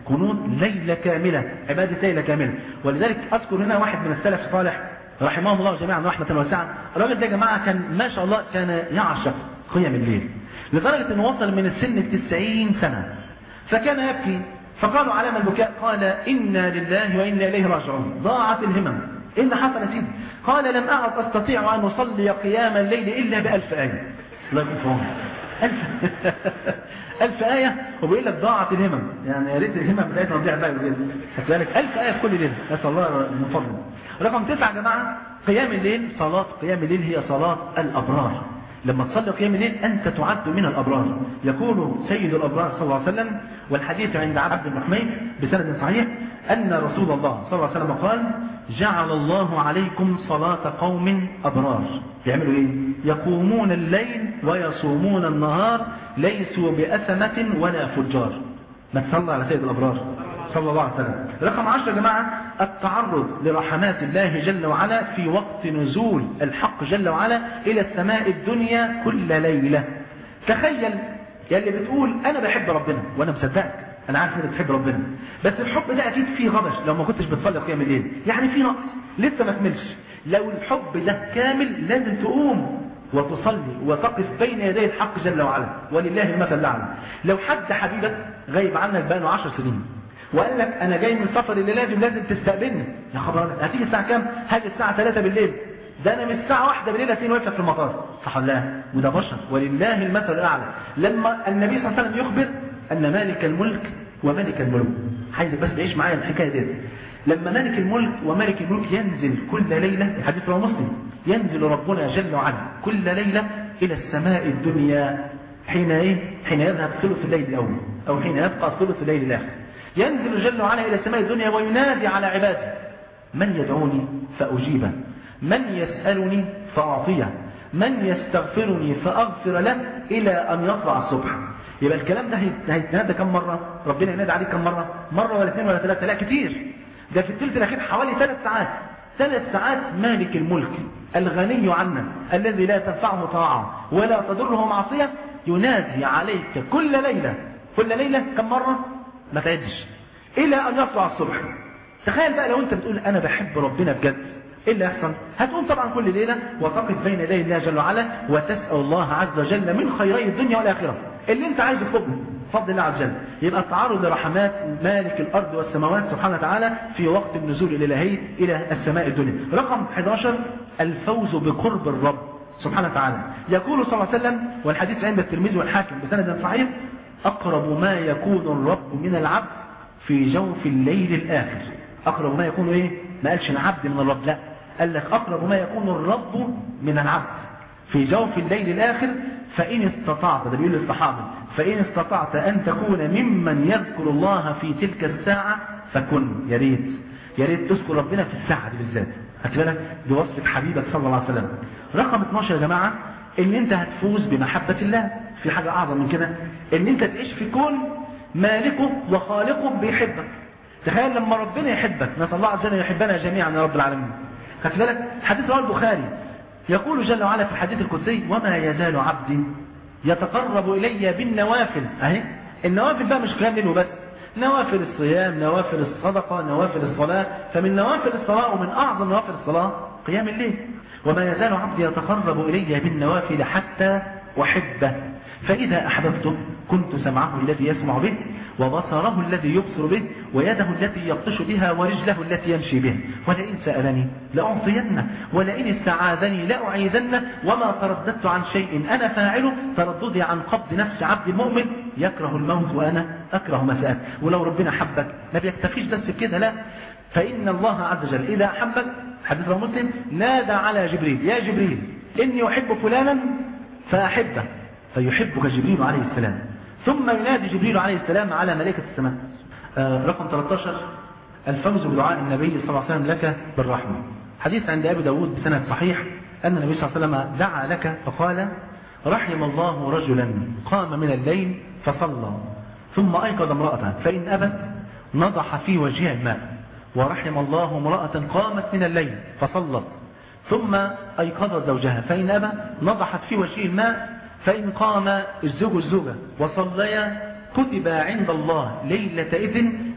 قنوت ليلة كاملة عبادة ليلة كاملة ولذلك أذكر هنا واحد من السلف الصالح رحمهم الله جميعا رحمة واسعة الراجل ده يا جماعة كان ما شاء الله كان يعشق قيام الليل لدرجة انه وصل من السن التسعين سنة فكان يبكي فقالوا علامة البكاء قال إنا لله وإنا إليه راجعون ضاعت الهمم إيه اللي حصل يا سيدي قال لم أعد أستطيع أن أصلي قيام الليل إلا بألف آية الله يكون في عمرك ألف ألف آية وبيقول لك ضاعت الهمم يعني يا ريت الهمم بتاعتنا تضيع بقى كذلك ألف آية في كل ليلة نسأل الله من فضله رقم تسعة يا جماعة قيام الليل صلاة قيام الليل هي صلاة الأبرار لما تصلي قيام الليل أنت تعد من الأبرار يقول سيد الأبرار صلى الله عليه وسلم والحديث عند عبد بن حميد بسند صحيح أن رسول الله صلى الله عليه وسلم قال جعل الله عليكم صلاة قوم أبرار يعملوا إيه؟ يقومون الليل ويصومون النهار ليسوا بأثمة ولا فجار ما تصلى على سيد الأبرار صلى الله عليه وسلم رقم عشر يا جماعة التعرض لرحمات الله جل وعلا في وقت نزول الحق جل وعلا إلى السماء الدنيا كل ليلة تخيل يا اللي بتقول أنا بحب ربنا وأنا مصدقك أنا عارف إنك بتحب ربنا بس الحب ده أكيد فيه غبش لو ما كنتش بتصلي قيام الليل يعني فيه نقص لسه ما كملش لو الحب ده كامل لازم تقوم وتصلي وتقف بين يدي الحق جل وعلا ولله المثل الأعلى لو حد حبيبك غايب عنك بقاله عشر سنين وقال لك انا جاي من سفر اللي لازم لازم تستقبلني يا خبر هتيجي الساعه كام هاجي الساعه 3 بالليل ده انا من الساعه 1 بالليل هتلاقيني واقف في المطار صح ولا لا وده بشر ولله المثل الاعلى لما النبي صلى الله عليه وسلم يخبر ان مالك الملك وملك الملوك عايزك بس تعيش معايا الحكايه دي لما ملك الملك وملك الملك ينزل كل ليله حديث رواه مسلم ينزل ربنا جل وعلا كل ليله الى السماء الدنيا حين ايه حين يذهب ثلث الليل الاول او حين يبقى ثلث الليل الاخر ينزل جل وعلا إلى سماء الدنيا وينادي على عباده من يدعوني فأجيبه من يسألني فأعطيه من يستغفرني فأغفر له إلى أن يطلع الصبح يبقى الكلام ده هيتنادى كم مرة ربنا ينادي عليك كم مرة مرة ولا اثنين ولا ثلاثة لا كتير ده في الثلث الأخير حوالي ثلاث ساعات ثلاث ساعات مالك الملك الغني عنا الذي لا تنفعه طاعة ولا تضره معصية ينادي عليك كل ليلة كل ليلة كم مرة ما تعدش الى ان يطلع الصبح تخيل بقى لو انت بتقول انا بحب ربنا بجد ايه اللي يحصل هتقوم طبعا كل ليله وتقف بين يدي الله جل وعلا وتسال الله عز وجل من خيري الدنيا والاخره اللي انت عايزه تطلبه بفضل الله عز وجل يبقى التعرض لرحمات مالك الارض والسماوات سبحانه وتعالى في وقت النزول الالهي الى السماء الدنيا رقم 11 الفوز بقرب الرب سبحانه وتعالى يقول صلى الله عليه وسلم والحديث عند الترمذي والحاكم بسند صحيح أقرب ما يكون الرب من العبد في جوف الليل الآخر أقرب ما يكون إيه ما قالش العبد من الرب لا قال لك أقرب ما يكون الرب من العبد في جوف الليل الآخر فإن استطعت ده بيقول للصحابة فإن استطعت أن تكون ممن يذكر الله في تلك الساعة فكن يا ريت يا ريت تذكر ربنا في الساعة دي بالذات خدت بالك دي وصفة حبيبك صلى الله عليه وسلم رقم 12 يا جماعة ان انت هتفوز بمحبة الله في حاجة اعظم من كده ان انت تعيش في كون مالكه وخالقه بيحبك تخيل لما ربنا يحبك نسأل الله عز وجل يحبنا جميعا يا رب العالمين خدت بالك حديث رواه البخاري يقول جل وعلا في الحديث القدسي وما يزال عبدي يتقرب الي بالنوافل اهي النوافل بقى مش قيام ليل وبس نوافل الصيام نوافل الصدقة نوافل الصلاة فمن نوافل الصلاة ومن أعظم نوافل الصلاة قيام الليل وما يزال عبدي يتقرب إلي بالنوافل حتى أحبه فإذا أحببته كنت سمعه الذي يسمع به وبصره الذي يبصر به ويده التي يبطش بها ورجله التي يمشي به ولئن سألني لأعطينه ولئن استعاذني لأعيذنه وما ترددت عن شيء أنا فاعله ترددي عن قبض نفس عبد المؤمن يكره الموت وأنا أكره مساءته ولو ربنا حبك ما بيكتفيش بس بكده لا فإن الله عز وجل إذا أحبك حديث رواه مسلم نادى على جبريل يا جبريل إني أحب فلانا فأحبه فيحبك جبريل عليه السلام ثم ينادي جبريل عليه السلام على ملائكة السماء آه رقم 13 الفوز بدعاء النبي صلى الله عليه وسلم لك بالرحمة حديث عند أبي داود بسند صحيح أن النبي صلى الله عليه وسلم دعا لك فقال رحم الله رجلا قام من الليل فصلى ثم أيقظ امرأته فإن أبت نضح في وجهها الماء ورحم الله امرأة قامت من الليل فصلت ثم أيقظت زوجها فإن أبى نضحت في وجهه الماء فإن قام الزوج الزوجة وصليا كتب عند الله ليلة إذن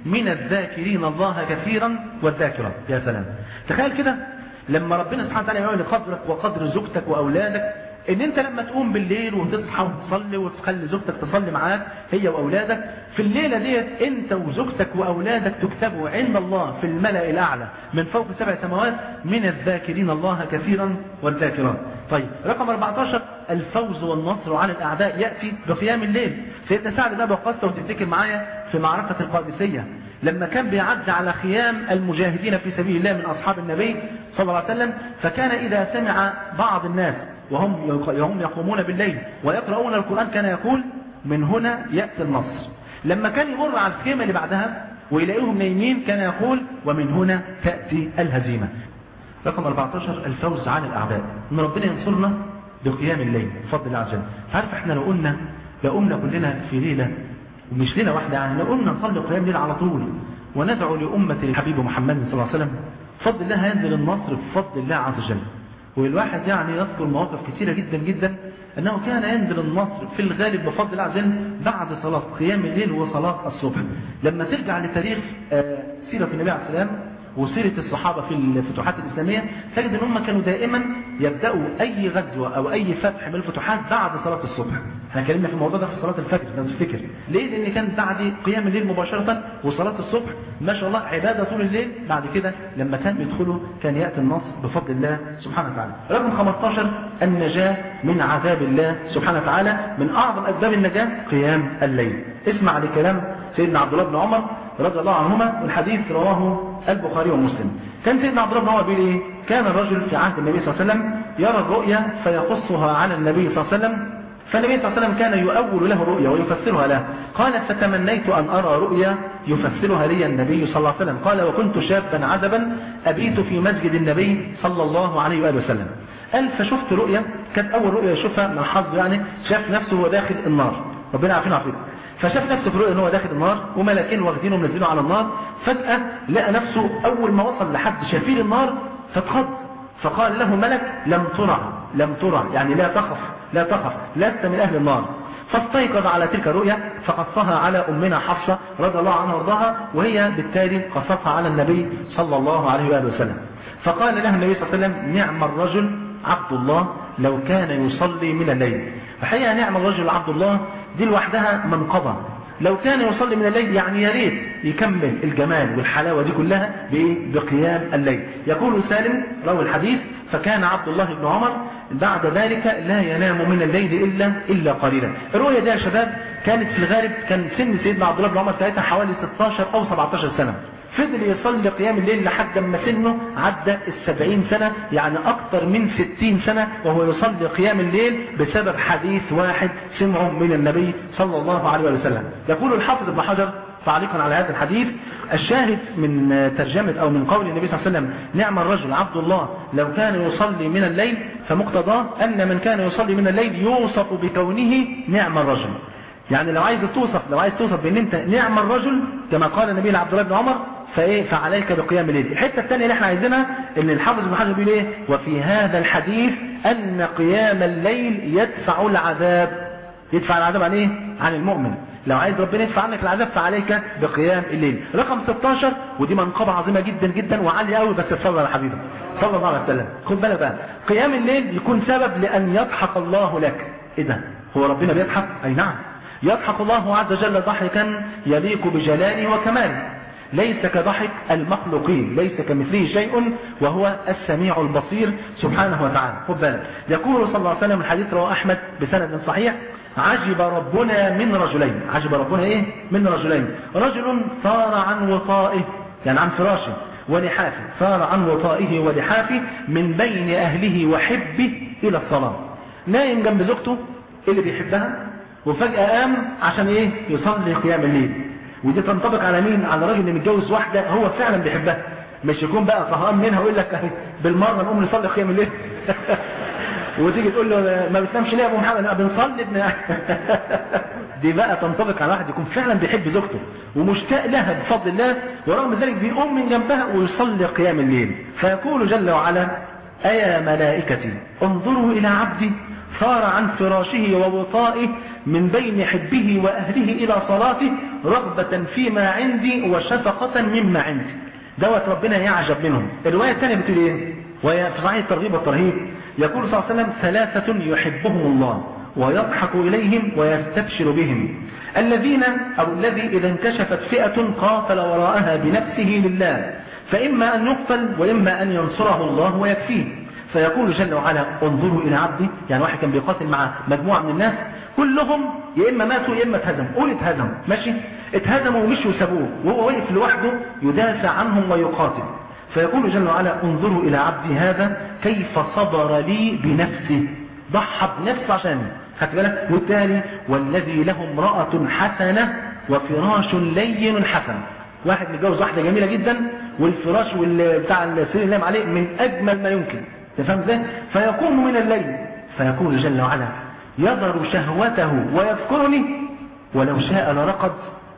من الذاكرين الله كثيرا والذاكرات يا سلام تخيل كده لما ربنا سبحانه وتعالى يعلن قدرك وقدر زوجتك واولادك ان انت لما تقوم بالليل وتصحى وتصلي وتخلي زوجتك تصلي معاك هي واولادك في الليله ديت انت وزوجتك واولادك تكتبوا عند الله في الملا الاعلى من فوق سبع سماوات من الذاكرين الله كثيرا والذاكرات طيب رقم 14 الفوز والنصر على الاعداء ياتي بقيام الليل سيدنا سعد بن وقاص لو تفتكر معايا في معركه القادسيه لما كان بيعدي على خيام المجاهدين في سبيل الله من اصحاب النبي صلى الله عليه وسلم فكان اذا سمع بعض الناس وهم هم يقومون بالليل ويقرؤون القرآن كان يقول من هنا يأتي النصر لما كان يمر على الخيمة اللي بعدها ويلاقيهم نايمين كان يقول ومن هنا تأتي الهزيمة رقم 14 الفوز على الأعداء ان ربنا ينصرنا بقيام الليل بفضل الله عز وجل عارف احنا لو قلنا لو قمنا كلنا في ليلة ومش ليلة واحدة يعني لو قمنا نصلي قيام ليل على طول وندعو لأمة الحبيب محمد صلى الله عليه وسلم بفضل الله هينزل النصر بفضل الله عز وجل والواحد يعني يذكر مواقف كثيرة جدا جدا أنه كان ينزل النصر في الغالب بفضل الله عز وجل بعد صلاة قيام الليل وصلاة الصبح لما ترجع لتاريخ سيرة النبي عليه السلام وسيرة الصحابة في الفتوحات الإسلامية تجد أن هم كانوا دائما يبدأوا أي غزوة أو أي فتح من الفتوحات بعد صلاة الصبح احنا اتكلمنا في الموضوع ده في صلاة الفجر لو تفتكر ليه لأن كان بعد قيام الليل مباشرة وصلاة الصبح ما شاء الله عبادة طول الليل بعد كده لما كان بيدخلوا كان يأتي النصر بفضل الله سبحانه وتعالى رقم 15 النجاة من عذاب الله سبحانه وتعالى من أعظم أسباب النجاة قيام الليل اسمع لكلام سيدنا عبد الله بن عمر رضي الله عنهما والحديث رواه البخاري ومسلم كان سيدنا عبد الله بن عمر بيقول ايه كان الرجل في عهد النبي صلى الله عليه وسلم يرى الرؤيا فيقصها على النبي صلى الله عليه وسلم فالنبي صلى الله عليه وسلم كان يؤول له الرؤيا ويفسرها له قال فتمنيت أن أرى رؤيا يفسرها لي النبي صلى الله عليه وسلم قال وكنت شابا عذبا أبيت في مسجد النبي صلى الله عليه وآله وسلم قال فشفت رؤيا كانت أول رؤيا يشوفها من حظ يعني شاف نفسه وهو داخل النار ربنا عارفين عارفين فشاف نفسه في رؤيا ان هو داخل النار وملاكين واخدينه ومنزلينه على النار فجأة لقى نفسه أول ما وصل لحد شفير النار فاتخض فقال له ملك لم ترع لم ترع يعني لا تخف لا تخف لست من أهل النار فاستيقظ على تلك الرؤيا فقصها على أمنا حفصة رضي الله عنها وارضاها وهي بالتالي قصتها على النبي صلى الله عليه وآله وسلم فقال له النبي صلى الله عليه وسلم نعم الرجل عبد الله لو كان يصلي من الليل الحقيقة نعم الرجل عبد الله دي لوحدها منقبة لو كان يصلي من الليل يعني يا ريت يكمل الجمال والحلاوة دي كلها بإيه؟ بقيام الليل يقول سالم روى الحديث فكان عبد الله بن عمر بعد ذلك لا ينام من الليل إلا إلا قليلا الرؤية دي يا شباب كانت في الغالب كان سن سيدنا عبد الله بن عمر ساعتها حوالي 16 أو 17 سنة فضل يصلي قيام الليل لحد ما سنه عدى السبعين سنة يعني أكثر من ستين سنة وهو يصلي قيام الليل بسبب حديث واحد سمعه من النبي صلى الله عليه وسلم يقول الحافظ ابن حجر تعليقا على هذا الحديث الشاهد من ترجمة أو من قول النبي صلى الله عليه وسلم نعم الرجل عبد الله لو كان يصلي من الليل فمقتضاه أن من كان يصلي من الليل يوصف بكونه نعم الرجل يعني لو عايز توصف لو عايز توصف بان انت نعم الرجل كما قال النبي لعبد الله بن عمر فايه فعليك بقيام الليل الحته الثانيه اللي احنا عايزينها ان الحافظ ابن حجر بيقول ايه وفي هذا الحديث ان قيام الليل يدفع العذاب يدفع العذاب عن ايه عن المؤمن لو عايز ربنا يدفع عنك العذاب فعليك بقيام الليل رقم 16 ودي منقبه عظيمه جدا جدا وعاليه قوي بس تصلى على حبيبك صلى الله عليه وسلم خد بالك بقى قيام الليل يكون سبب لان يضحك الله لك ايه ده هو ربنا بيضحك اي نعم يضحك الله عز وجل ضحكا يليق بجلاله وكماله ليس كضحك المخلوقين ليس كمثله شيء وهو السميع البصير سبحانه وتعالى خد بالك يقول صلى الله عليه وسلم الحديث رواه احمد بسند صحيح عجب ربنا من رجلين عجب ربنا ايه من رجلين رجل صار عن وطائه يعني عن فراشه ولحافه صار عن وطائه ولحافه من بين اهله وحبه الى الصلاه نايم جنب زوجته اللي بيحبها وفجأة قام عشان ايه يصلي قيام الليل ودي تنطبق على مين على راجل اللي متجوز واحدة هو فعلا بيحبها مش يكون بقى طهقان منها ويقول لك بالمرة نقوم نصلي قيام الليل وتيجي تقول له ما بتنامش ليه يا ابو محمد لا بنصلي ابن دي بقى تنطبق على واحد يكون فعلا بيحب زوجته ومشتاق لها بفضل الله ورغم ذلك بيقوم من جنبها ويصلي قيام الليل فيقول جل وعلا أيا ملائكتي انظروا إلى عبدي صار عن فراشه ووطائه من بين حبه وأهله إلى صلاته رغبة فيما عندي وشفقة مما عندي دوت ربنا يعجب منهم الرواية الثانية بتقول ايه وهي في صحيح الترغيب والترهيب يقول صلى الله عليه وسلم ثلاثة يحبهم الله ويضحك إليهم ويستبشر بهم الذين أو الذي إذا انكشفت فئة قاتل وراءها بنفسه لله فإما أن يقتل وإما أن ينصره الله ويكفيه فيقول جل وعلا انظروا إلى عبدي يعني واحد كان بيقاتل مع مجموعة من الناس كلهم يا إما ماتوا يا إما اتهزموا قول اتهزموا ماشي اتهزموا ومشوا وسابوه وهو واقف لوحده يدافع عنهم ويقاتل فيقول جل وعلا انظروا إلى عبدي هذا كيف صبر لي بنفسه ضحى بنفسه عشان خدت بالك والتالي والذي له امرأة حسنة وفراش لين حسن واحد متجوز واحدة جميلة جدا والفراش بتاع السرير اللي نام عليه من أجمل ما يمكن تفهم ازاي فيقوم من الليل فيقول جل وعلا يذر شهوته ويذكرني ولو شاء لرقد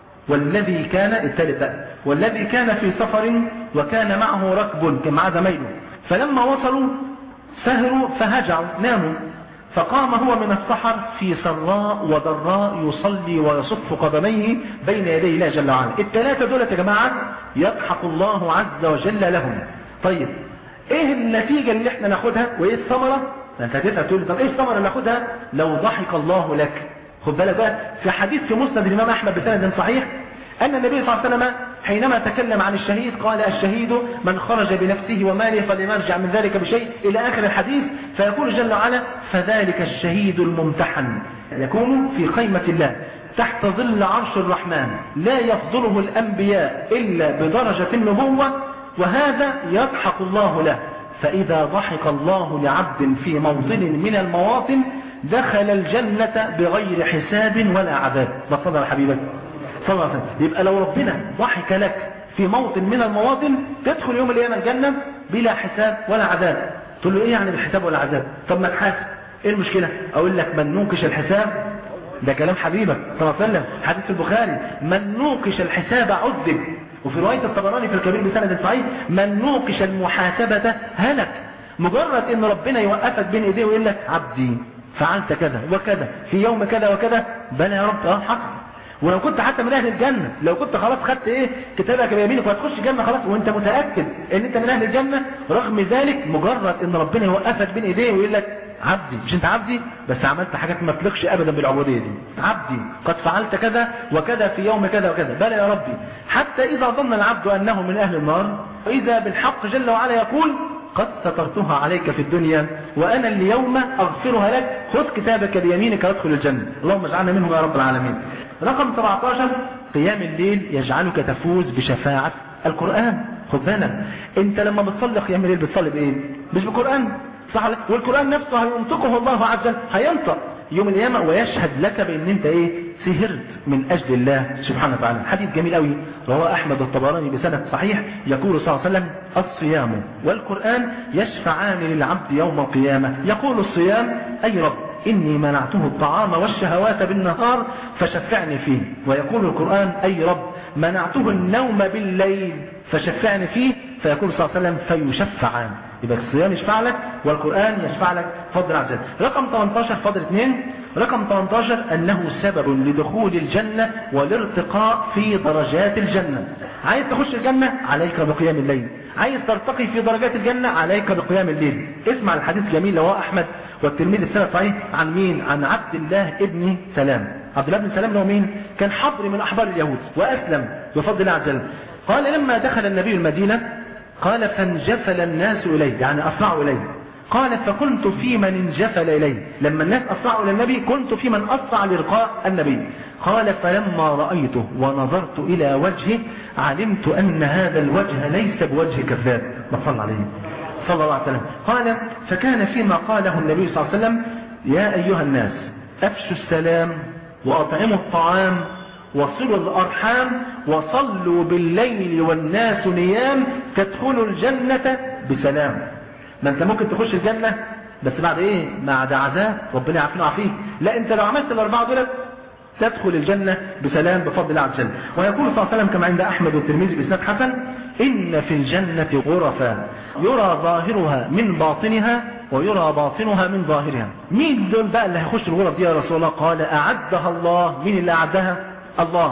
والذي كان الثالث بقى والذي كان في سفر وكان معه ركب كان معاه زمايله فلما وصلوا سهروا فهجعوا ناموا فقام هو من السحر في سراء وضراء يصلي ويصف قدميه بين يدي الله جل وعلا الثلاثة دول يا جماعة يضحك الله عز وجل لهم طيب ايه النتيجة اللي احنا ناخدها وايه الثمرة انت هتسأل تقول لي طب ايه الثمرة اللي ناخدها لو ضحك الله لك خد بالك بقى في حديث في مسند الامام احمد بسند صحيح ان النبي صلى الله عليه وسلم حينما تكلم عن الشهيد قال الشهيد من خرج بنفسه وماله فلم يرجع من ذلك بشيء الى اخر الحديث فيقول جل وعلا فذلك الشهيد الممتحن يكون في قيمة الله تحت ظل عرش الرحمن لا يفضله الانبياء الا بدرجة النبوة وهذا يضحك الله له فإذا ضحك الله لعبد في موطن من المواطن دخل الجنة بغير حساب ولا عذاب ده صدر حبيبك صلى الله عليه وسلم يبقى لو ربنا ضحك لك في موطن من المواطن تدخل يوم القيامة الجنة بلا حساب ولا عذاب تقول له ايه يعني الحساب ولا عذاب طب ما تحاسب ايه المشكلة اقول لك من نوقش الحساب ده كلام حبيبك صلى الله عليه وسلم حديث البخاري من نوقش الحساب عذب وفي رواية الطبراني في الكبير بسند صحيح من نوقش المحاسبة هلك مجرد ان ربنا يوقفك بين ايديه ويقول لك عبدي فعلت كذا وكذا في يوم كذا وكذا بلى يا رب اه حق ولو كنت حتى من اهل الجنة لو كنت خلاص خدت ايه كتابك بيمينك وهتخش الجنة خلاص وانت متأكد ان انت من اهل الجنة رغم ذلك مجرد ان ربنا يوقفك بين ايديه ويقول لك عبدي مش انت عبدي بس عملت حاجات ما تلقش ابدا بالعبودية دي عبدي قد فعلت كذا وكذا في يوم كذا وكذا بلى يا ربي حتى اذا ظن العبد انه من اهل النار واذا بالحق جل وعلا يقول قد سترتها عليك في الدنيا وانا اليوم اغفرها لك خذ كتابك بيمينك وادخل الجنة اللهم اجعلنا منهم يا رب العالمين رقم 17 قيام الليل يجعلك تفوز بشفاعة القرآن خد بالك انت لما بتصلي قيام الليل بتصلي بايه مش بقرآن صح والقرآن نفسه هينطقه الله عز وجل هينطق يوم القيامة ويشهد لك بان انت ايه سهرت من اجل الله سبحانه وتعالى حديث جميل قوي رواه احمد الطبراني بسند صحيح يقول صلى الله عليه وسلم الصيام والقرآن يشفعان للعبد يوم القيامة يقول الصيام اي رب إني منعته الطعام والشهوات بالنهار فشفعني فيه ويقول القرآن أي رب منعته النوم بالليل فشفعني فيه فيقول صلى الله عليه وسلم فيشفعان يبقى الصيام يشفع لك والقرآن يشفع لك فضل عز رقم 18 فضل 2 رقم 18 أنه سبب لدخول الجنة والارتقاء في درجات الجنة عايز تخش الجنة عليك بقيام الليل عايز ترتقي في درجات الجنة عليك بقيام الليل اسمع الحديث جميل لو أحمد والتلميذ السنة صحيح عن مين عن عبد الله ابن سلام عبد الله بن سلام هو مين كان حبر من أحبار اليهود وأسلم بفضل الله عز وجل قال لما دخل النبي المدينة قال فانجفل الناس إليه يعني أسرعوا إليه قال فكنت في من انجفل إليه لما الناس أسرعوا إلى النبي كنت في من أسرع لرقاء النبي قال فلما رأيته ونظرت إلى وجهه علمت أن هذا الوجه ليس بوجه كذاب صلى عليه صلى الله عليه وسلم قال فكان فيما قاله النبي صلى الله عليه وسلم يا أيها الناس أفشوا السلام وأطعموا الطعام وصلوا الأرحام وصلوا بالليل والناس نيام تدخلوا الجنة بسلام ما انت ممكن تخش الجنة بس بعد ايه بعد عذاب ربنا يعافينا ويعافيك لا انت لو عملت الاربعه دول تدخل الجنة بسلام بفضل الله عز وجل ويقول صلى الله عليه وسلم كما عند احمد والترمذي باسناد حسن ان في الجنة غرفا يرى ظاهرها من باطنها ويرى باطنها من ظاهرها مين دول بقى اللي هيخش الغرف دي يا رسول الله قال اعدها الله مين اللي اعدها الله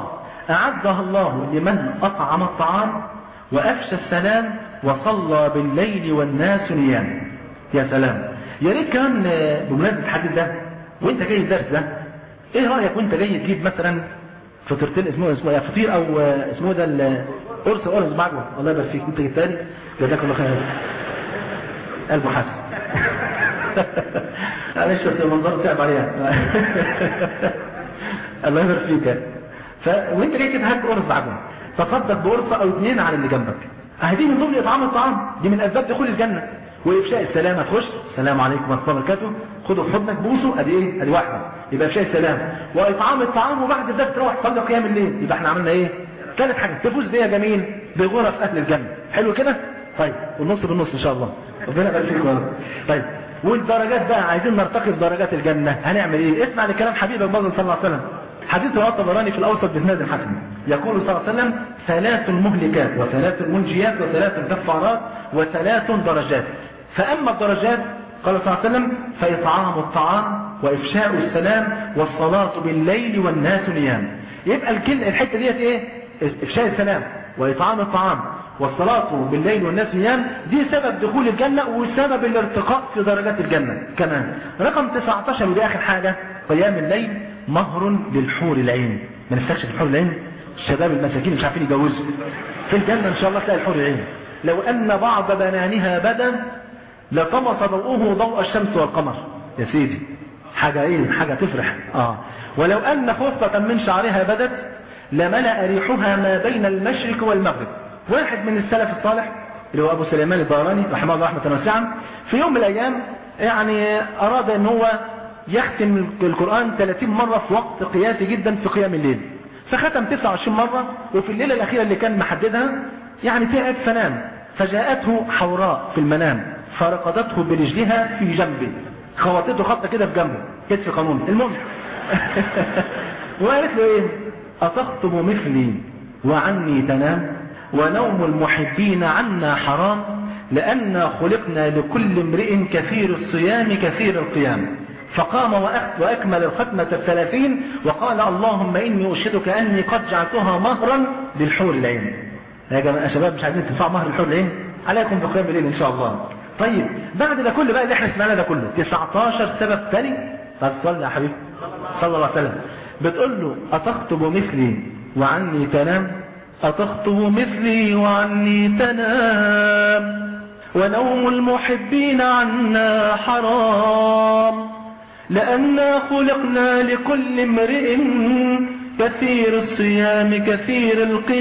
أعدها الله لمن أطعم الطعام وأفشى السلام وصلى بالليل والناس نيام يا سلام يا ريت كمان بمناسبة الحديث ده وانت جاي الدرس ده ايه رأيك وانت جاي تجيب مثلا فطيرتين اسمه اسمه يا فطير او اسمه ده القرص قرص بعجوه الله يبارك فيك انت جبتها لي جزاك الله خير قلبه حسن معلش بس المنظر تعب عليها الله يبارك فيك ف وانت جاي كده هات قرص بعجوه تصدق بقرصه او اثنين على اللي جنبك اهدي من ضمن اطعام الطعام دي من اسباب دخول الجنه وافشاء السلام هتخش السلام عليكم ورحمه الله وبركاته خدوا في حضنك بوسوا ادي ايه ادي واحده يبقى افشاء السلام واطعام الطعام وبعد ذلك تروح تصلي قيام الليل يبقى احنا عملنا ايه ثالث حاجه تفوز بيها جميل بغرف اهل الجنه حلو كده طيب والنص بالنص ان شاء الله ربنا يبارك فيك طيب والدرجات بقى عايزين نرتقي بدرجات الجنه هنعمل ايه اسمع لكلام حبيبك برضه صلى الله عليه وسلم حديث رواه الطبراني في الاوسط باسناد الحسن يقول صلى الله عليه وسلم ثلاث مهلكات وثلاث منجيات وثلاث كفارات وثلاث درجات فاما الدرجات قال صلى الله عليه وسلم فاطعام الطعام وافشاء السلام والصلاه بالليل والناس نيام يبقى الكلمه الحته ديت ايه افشاء السلام واطعام الطعام والصلاة بالليل والناس نيام دي سبب دخول الجنة وسبب الارتقاء في درجات الجنة كمان رقم 19 ودي آخر حاجة قيام الليل مهر للحور العين ما نستكشف الحور العين الشباب المساكين مش عارفين يجوزوا في الجنة إن شاء الله تلاقي الحور العين لو أن بعض بنانها بدا لطمس ضوءه ضوء الشمس والقمر يا سيدي حاجة ايه حاجة تفرح اه ولو أن خصة من شعرها بدت لملأ ريحها ما بين المشرق والمغرب واحد من السلف الصالح اللي هو أبو سليمان الداراني رحمه الله رحمة واسعة في يوم من الأيام يعني أراد أن هو يختم القرآن 30 مرة في وقت قياسي جدا في قيام الليل فختم 29 مرة وفي الليلة الأخيرة اللي كان محددها يعني تعب فنام فجاءته حوراء في المنام فرقدته برجلها في جنبه خوطته خطة كده في جنبه كتف قانوني المهم وقالت له ايه أتخطب مثلي وعني تنام ونوم المحبين عنا حرام لأن خلقنا لكل امرئ كثير الصيام كثير القيام فقام وأكمل الختمة الثلاثين وقال اللهم إني أشهدك أني قد جعلتها مهرا للحور العين يا جماعة يا شباب مش عايزين تدفعوا مهر الحور العين عليكم بقيام الليل إن شاء الله طيب بعد ده كله بقى اللي احنا سمعنا ده كله 19 سبب ثاني طب صلى يا حبيبي صلى الله عليه وسلم بتقول له أتخطب مثلي وعني تنام أتخطب مثلي وعني تنام ونوم المحبين عنا حرام لأننا خلقنا لكل امرئ كثير الصيام كثير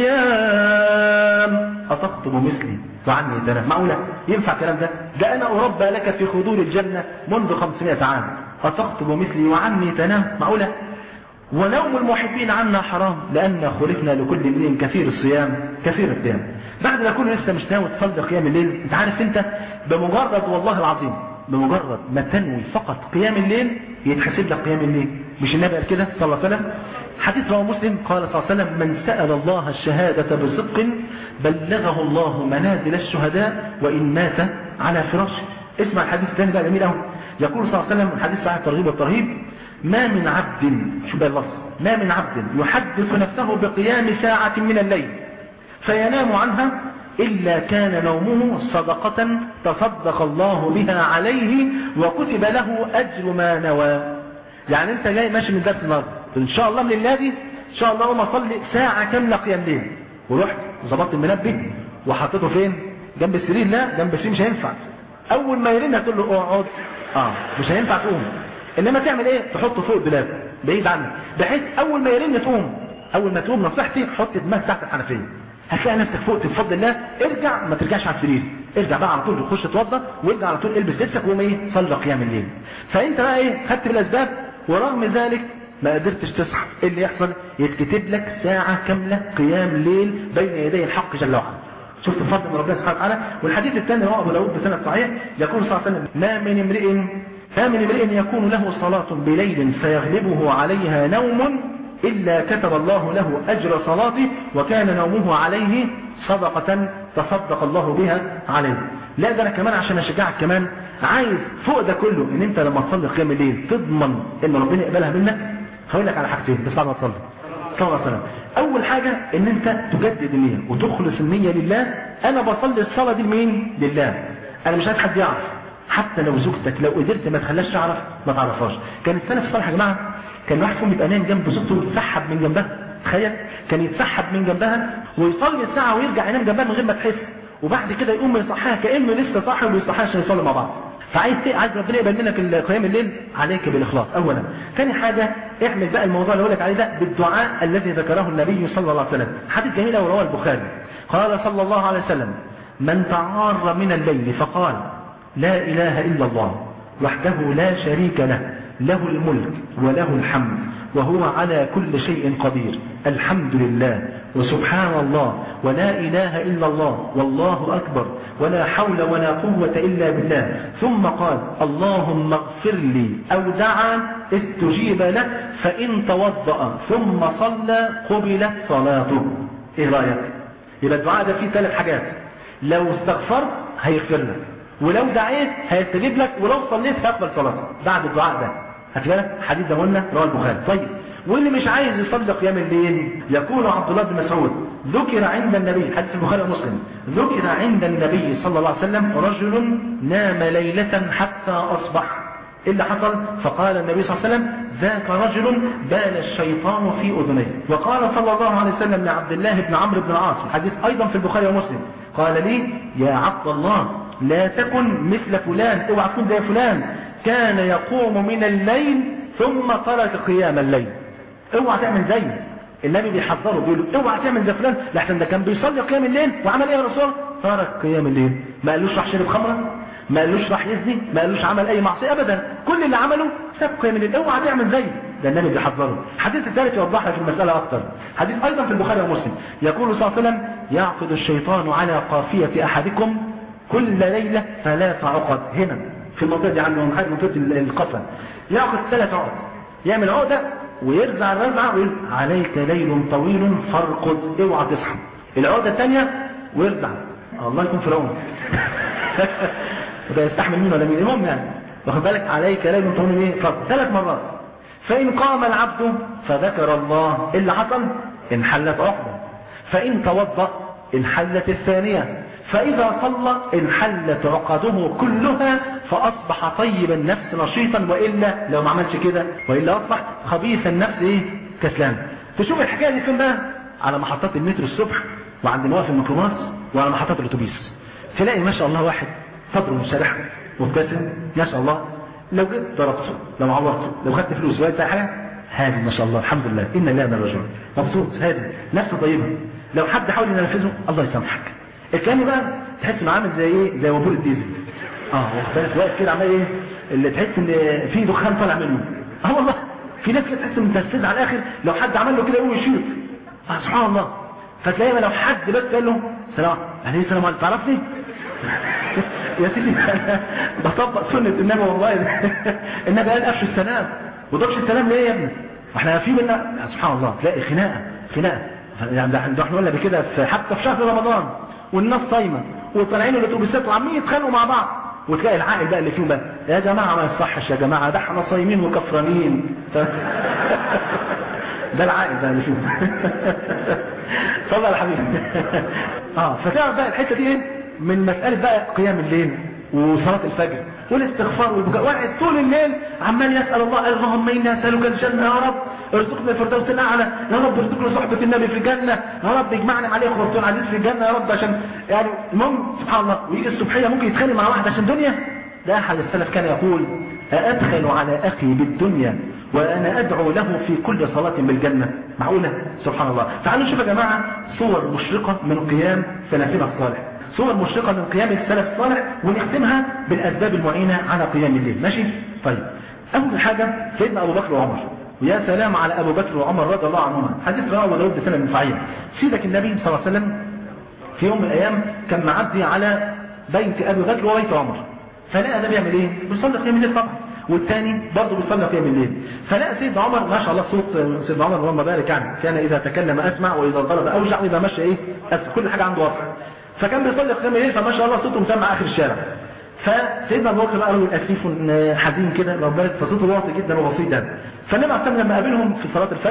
القيام أتخطب مثلي وعني تنام معقولة ينفع الكلام ده ده أنا أربى لك في خدور الجنة منذ 500 عام أتخطب مثلي وعني تنام معقولة ونوم المحبين عنا حرام لأن خلقنا لكل امرئ كثير الصيام كثير القيام بعد ما كل لسه مش ناوي تصلي قيام الليل انت عارف انت بمجرد والله العظيم بمجرد ما تنوي فقط قيام الليل يتحسب لك قيام الليل مش النبي قال كده صلى الله عليه وسلم حديث رواه مسلم قال صلى الله عليه وسلم من سأل الله الشهادة بصدق بلغه الله منازل الشهداء وإن مات على فراشه اسمع الحديث الثاني بقى جميل قوي يقول صلى الله عليه وسلم الحديث صحيح الترغيب والترهيب ما من عبد شو بقى اللفظ ما من عبد يحدث نفسه بقيام ساعة من الليل فينام عنها إلا كان نومه صدقة تصدق الله بها عليه وكتب له أجر ما نوى يعني انت جاي ماشي من درس النهارده ان شاء الله من الليله دي ان شاء الله اقوم اصلي ساعه كامله قيام ليل ورحت وظبطت المنبه وحطيته فين جنب السرير لا جنب السرير مش هينفع اول ما يرن هتقول له اقعد اه مش هينفع تقوم انما تعمل ايه تحطه فوق الدولاب بعيد عنك بحيث اول ما يرن تقوم اول ما تقوم نصيحتي حط دماغك تحت الحنفيه هتلاقي نفسك فوق بفضل الله ارجع ما ترجعش على السرير ارجع بقى على طول تخش تتوضى وارجع على طول البس لبسك وقوم ايه صلي قيام الليل فانت بقى ايه خدت بالاسباب ورغم ذلك ما قدرتش تصحى ايه اللي يحصل يتكتب لك ساعة كاملة قيام ليل بين يدي الحق جل وعلا شفت الفضل من ربنا سبحانه وتعالى والحديث الثاني رواه ابو داود بسند صحيح يقول صلى الله عليه وسلم ما من امرئ ما من امرئ يكون له صلاة بليل فيغلبه عليها نوم إلا كتب الله له أجر صلاته وكان نومه عليه صدقة تصدق الله بها عليه لا ده أنا كمان عشان أشجعك كمان عايز فوق ده كله إن أنت لما تصلي قيام الليل تضمن إن ربنا يقبلها منك هقول لك على حاجتين بس بعد ما تصلي صلى الله عليه وسلم اول حاجه ان انت تجدد النيه وتخلص النيه لله انا بصلي الصلاه دي لمين لله انا مش عايز حد يعرف حتى لو زوجتك لو قدرت ما تخليهاش تعرف ما تعرفهاش كان السلف الصالح يا جماعه كان واحد فيهم يبقى نايم جنب زوجته ويتسحب من جنبها تخيل كان يتسحب من جنبها ويصلي ساعه ويرجع ينام جنبها من غير ما تحس وبعد كده يقوم يصحيها كانه لسه صاحي ويصحيها عشان يصلي مع بعض فعايز عايز ربنا يقبل منك قيام الليل عليك بالاخلاص اولا ثاني حاجه اعمل بقى الموضوع اللي اقول لك عليه ده بالدعاء الذي ذكره النبي صلى الله عليه وسلم حديث جميل ورواه البخاري قال صلى الله عليه وسلم من تعار من الليل فقال لا اله الا الله وحده لا شريك له له الملك وله الحمد وهو على كل شيء قدير الحمد لله وسبحان الله ولا إله إلا الله والله أكبر ولا حول ولا قوة إلا بالله ثم قال اللهم اغفر لي أو دعا استجيب له فإن توضأ ثم صلى قبلت صلاته إيه رأيك يبقى الدعاء ده فيه ثلاث حاجات لو استغفرت هيغفر لك ولو دعيت هيستجيب لك ولو صليت هيقبل صلاتك بعد الدعاء ده هتبالك حديث ده قلنا رواه البخاري طيب واللي مش عايز يصلي قيام الليل يقول عبد الله بن مسعود ذكر عند النبي حديث البخاري ومسلم ذكر عند النبي صلى الله عليه وسلم رجل نام ليلة حتى أصبح إيه اللي حصل فقال النبي صلى الله عليه وسلم ذاك رجل بال الشيطان في أذنيه وقال صلى الله عليه وسلم لعبد الله بن عمرو بن العاص الحديث أيضا في البخاري ومسلم قال لي يا عبد الله لا تكن مثل فلان اوعى تكون زي فلان كان يقوم من الليل ثم ترك قيام الليل اوعى تعمل زيه النبي بيحذره بيقول له اوعى تعمل زي فلان لحسن ده كان بيصلي قيام الليل وعمل ايه يا رسول ترك قيام الليل ما قالوش راح شرب خمره ما قالوش راح يزني ما قالوش عمل اي معصيه ابدا كل اللي عمله ساب قيام الليل اوعى تعمل زيه ده النبي بيحذره الحديث الثالث يوضح لك المساله اكثر حديث ايضا في البخاري ومسلم يقول صلى الله عليه وسلم يعقد الشيطان على قافيه احدكم كل ليله ثلاث عقد هنا في المنطقه دي عنده منطقه القفا ياخذ ثلاث عقد يعمل عقده ويرجع الرزعه ويقول عليك ليل طويل فارقد اوعى تصحى العقده الثانيه ويرجع الله يكون في العون وده يستحمل مين ولا مين المهم يعني واخد بالك عليك ليل طويل ايه فارقد ثلاث مرات فان قام العبد فذكر الله إيه اللي حصل انحلت عقده فان توضا انحلت الثانيه فإذا صلى انحلت عقده كلها فأصبح طيب النفس نشيطا وإلا لو ما عملش كده وإلا أصبح خبيث النفس إيه كسلان تشوف الحكاية دي فين بقى على محطات المترو الصبح وعند مواقف الميكروباص وعلى محطات الأتوبيس تلاقي ما شاء الله واحد صدره منشرح مبتسم ما شاء الله لو جيت ضربته لو عورته لو خدت فلوس ولا حاجة هادي ما شاء الله الحمد لله إن لا من الرجل مبسوط هادي نفسه طيبة لو حد حاول ينرفزه الله يسامحك الثاني بقى تحس انه عامل زي ايه زي وبور الديزل اه واخد بالك واقف كده عمال ايه اللي تحس ان في دخان طالع منه اه والله في ناس كده تحس متسد على الاخر لو حد عمل له كده يقوم يشوط اه سبحان الله فتلاقي لو حد بس قال له سلام عليه السلام عليكم تعرفني يا سيدي انا بطبق سنه النبي والله النبي قال افشوا السلام وضبش السلام ليه يا ابني احنا في منا سبحان الله تلاقي خناقه خناقه يعني ده احنا قلنا بكده حتى في شهر رمضان والناس صايمه وطالعين الاتوبيسات وعمالين يتخانقوا مع بعض وتلاقي العائل بقى اللي فيهم بقى يا جماعه ما يصحش يا جماعه ده احنا صايمين وكفرانين ف... ده العائل بقى اللي فيهم صلى على حبيبي اه فتعرف بقى الحته دي ايه من مساله بقى قيام الليل وصلاه الفجر والاستغفار والبكاء واحد طول الليل عمال يسال الله اللهم اني اسالك الجنه يا رب ارزقنا الفردوس الاعلى يا رب ارزقنا صحبه النبي في الجنه يا رب اجمعنا عليه اخوته العزيز في الجنه يا رب عشان يعني المهم سبحان الله ويجي الصبحيه ممكن يتخانق مع واحد عشان دنيا ده احد السلف كان يقول أأدخل على أخي بالدنيا وأنا أدعو له في كل صلاة بالجنة معقولة سبحان الله تعالوا نشوف يا جماعة صور مشرقة من قيام سلفنا الصالح صور مشرقة من قيام السلف الصالح ونختمها بالأسباب المعينة على قيام الليل ماشي طيب أول حاجة سيدنا أبو بكر وعمر ويا سلام على أبو بكر وعمر رضي الله عنهما حديث رواه أبو داود بسنة صحيح سيدك النبي صلى الله عليه وسلم في يوم من الأيام كان معدي على بيت أبي بكر وبيت عمر فلقى ده بيعمل ايه بيصلي قيام الليل طبعا والثاني برضه بيصلي قيام الليل فلقى سيدنا عمر ما شاء الله صوت سيدنا عمر اللهم بارك يعني كان اذا تكلم اسمع واذا ضرب اوجع واذا مشى ايه أسمع. كل حاجه عنده واضحه فكان بيصلي قيام الليل فما شاء الله صوته مسمع اخر الشارع فسيدنا ابو بكر بقى رجل اسيف حزين كده لو بالك فصوته واطي جدا وبسيط ده فالنبي عليه الصلاه لما قابلهم في صلاه الفجر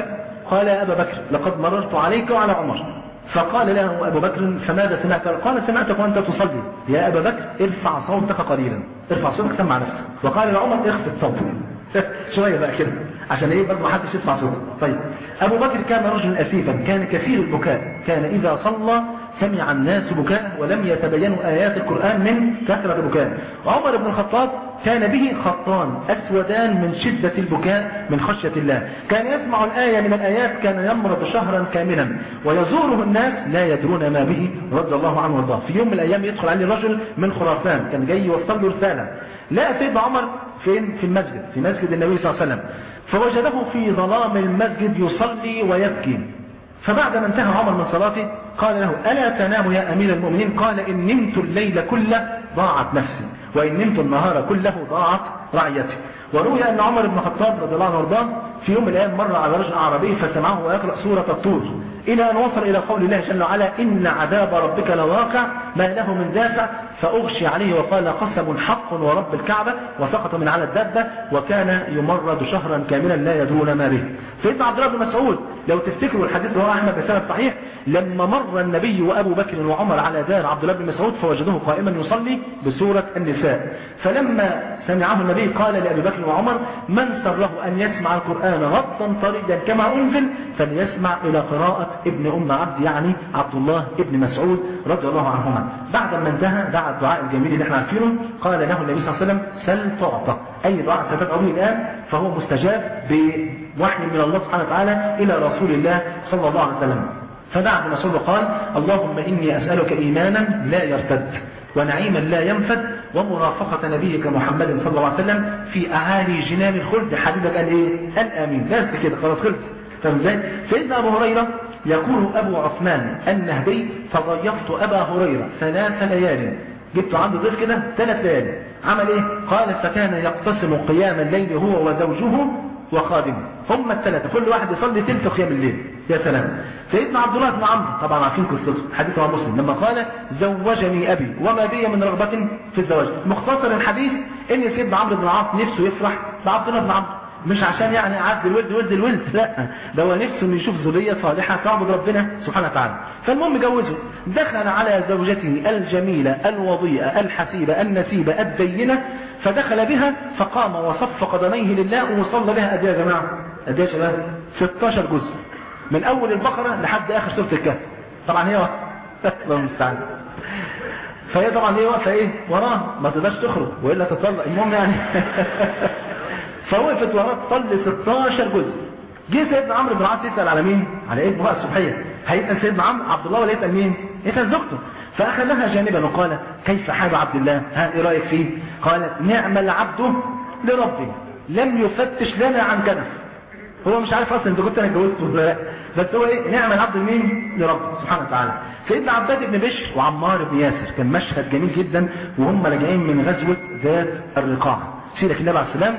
قال يا أبا بكر لقد مررت عليك وعلى عمر فقال له أبو بكر فماذا سمعت قال سمعتك وأنت تصلي يا أبا بكر ارفع صوتك قليلا ارفع صوتك سمع نفسك وقال لعمر اخفض صوتك شوية بقى كده عشان ايه برضه ما حدش يسمع صوته طيب أبو بكر كان رجلا أسيفا كان كثير البكاء كان إذا صلى سمع الناس بكاء ولم يتبينوا آيات القرآن من كثرة البكاء وعمر بن الخطاب كان به خطان أسودان من شدة البكاء من خشية الله كان يسمع الآية من الآيات كان يمرض شهرا كاملا ويزوره الناس لا يدرون ما به رضي الله عنه وارضاه في يوم من الأيام يدخل عليه رجل من خراسان كان جاي يوصل له رسالة لقى سيدنا عمر فين في المسجد في مسجد النبي صلى الله عليه وسلم فوجده في ظلام المسجد يصلي ويبكي فبعد ما انتهى عمر من صلاته قال له ألا تنام يا أمير المؤمنين قال إن نمت الليل كله ضاعت نفسي وإن نمت النهار كله ضاعت رعيتي وروي أن عمر بن الخطاب رضي الله عنه وارضاه في يوم من الأيام مر على رجل أعرابي فسمعه ويقرأ سورة الطور إلى أن وصل إلى قول الله جل وعلا إن عذاب ربك لواقع ما له من دافع فأغشي عليه وقال قسم حق ورب الكعبة وسقط من على الدابة وكان يمرض شهرا كاملا لا يدرون ما به سيدنا عبد الله بن مسعود لو تفتكروا الحديث هو أحمد بسند صحيح لما مر النبي وأبو بكر وعمر على دار عبد الله بن مسعود فوجدوه قائما يصلي بسورة النساء فلما سمعه النبي قال لأبي بكر وعمر من سره أن يسمع القرآن غضا طريدا كما أنزل فليسمع إلى قراءة ابن أم عبد يعني عبد الله ابن مسعود رضي الله عنهما بعد ما انتهى دعا الدعاء الجميل اللي احنا عارفينه قال له النبي صلى الله عليه وسلم سل تعطى أي دعاء ستدعو به الآن فهو مستجاب بوحي من الله سبحانه وتعالى إلى رسول الله صلى الله عليه وسلم فدعا ابن مسعود وقال اللهم إني أسألك إيمانا لا يرتد ونعيما لا ينفد ومرافقة نبيك محمد صلى الله عليه وسلم في أعالي جنان الخلد حبيبك قال إيه؟ قال آمين بس كده خلاص خلص فاهم ازاي؟ سيدنا أبو هريرة يقول أبو عثمان النهدي فضيفت أبا هريرة ثلاث ليال جبت عنده ضيف كده ثلاث ليالي عمل ايه قال فكان يقتسم قيام الليل هو وزوجه وخادمه هم الثلاثة كل واحد يصلي تلت قيام الليل يا سلام سيدنا عبد الله بن عمرو طبعا عارفين قصته حديث عن مسلم لما قال زوجني ابي وما بي من رغبة في الزواج مختصر الحديث ان سيدنا عمرو بن العاص نفسه يفرح بعبد الله بن عمرو مش عشان يعني عبد الولد ولد الولد لا ده هو نفسه انه يشوف ذريه صالحه تعبد ربنا سبحانه وتعالى فالمهم جوزه دخل على زوجته الجميله الوضيئه الحسيبه النسيبه الدينه فدخل بها فقام وصف قدميه لله وصلى بها قد يا جماعه قد يا شباب 16 جزء من اول البقره لحد اخر سوره الكهف طبعا هي الله المستعان فهي طبعا هي واقفه ايه وراه ما تقدرش تخرج والا تطلق المهم يعني فوقفت وراه تصلي 16 جزء جه سيدنا عمرو بن العاص يسال على مين؟ على ايه بقى الصبحيه هيسال سيدنا عمرو عبد الله ولا يسال مين؟ يسال زوجته فاخذها جانبا وقال كيف حال عبد الله؟ ها ايه رايك فيه؟ قالت نعم العبد لربه لم يفتش لنا عن كنف هو مش عارف اصلا انت كنت انا اتجوزته ولا لا بس هو ايه نعم العبد لمين؟ لربه سبحانه وتعالى سيدنا عباد بن بشر وعمار بن ياسر كان مشهد جميل جدا وهم راجعين من غزوه ذات الرقاع سيدك النبي عليه السلام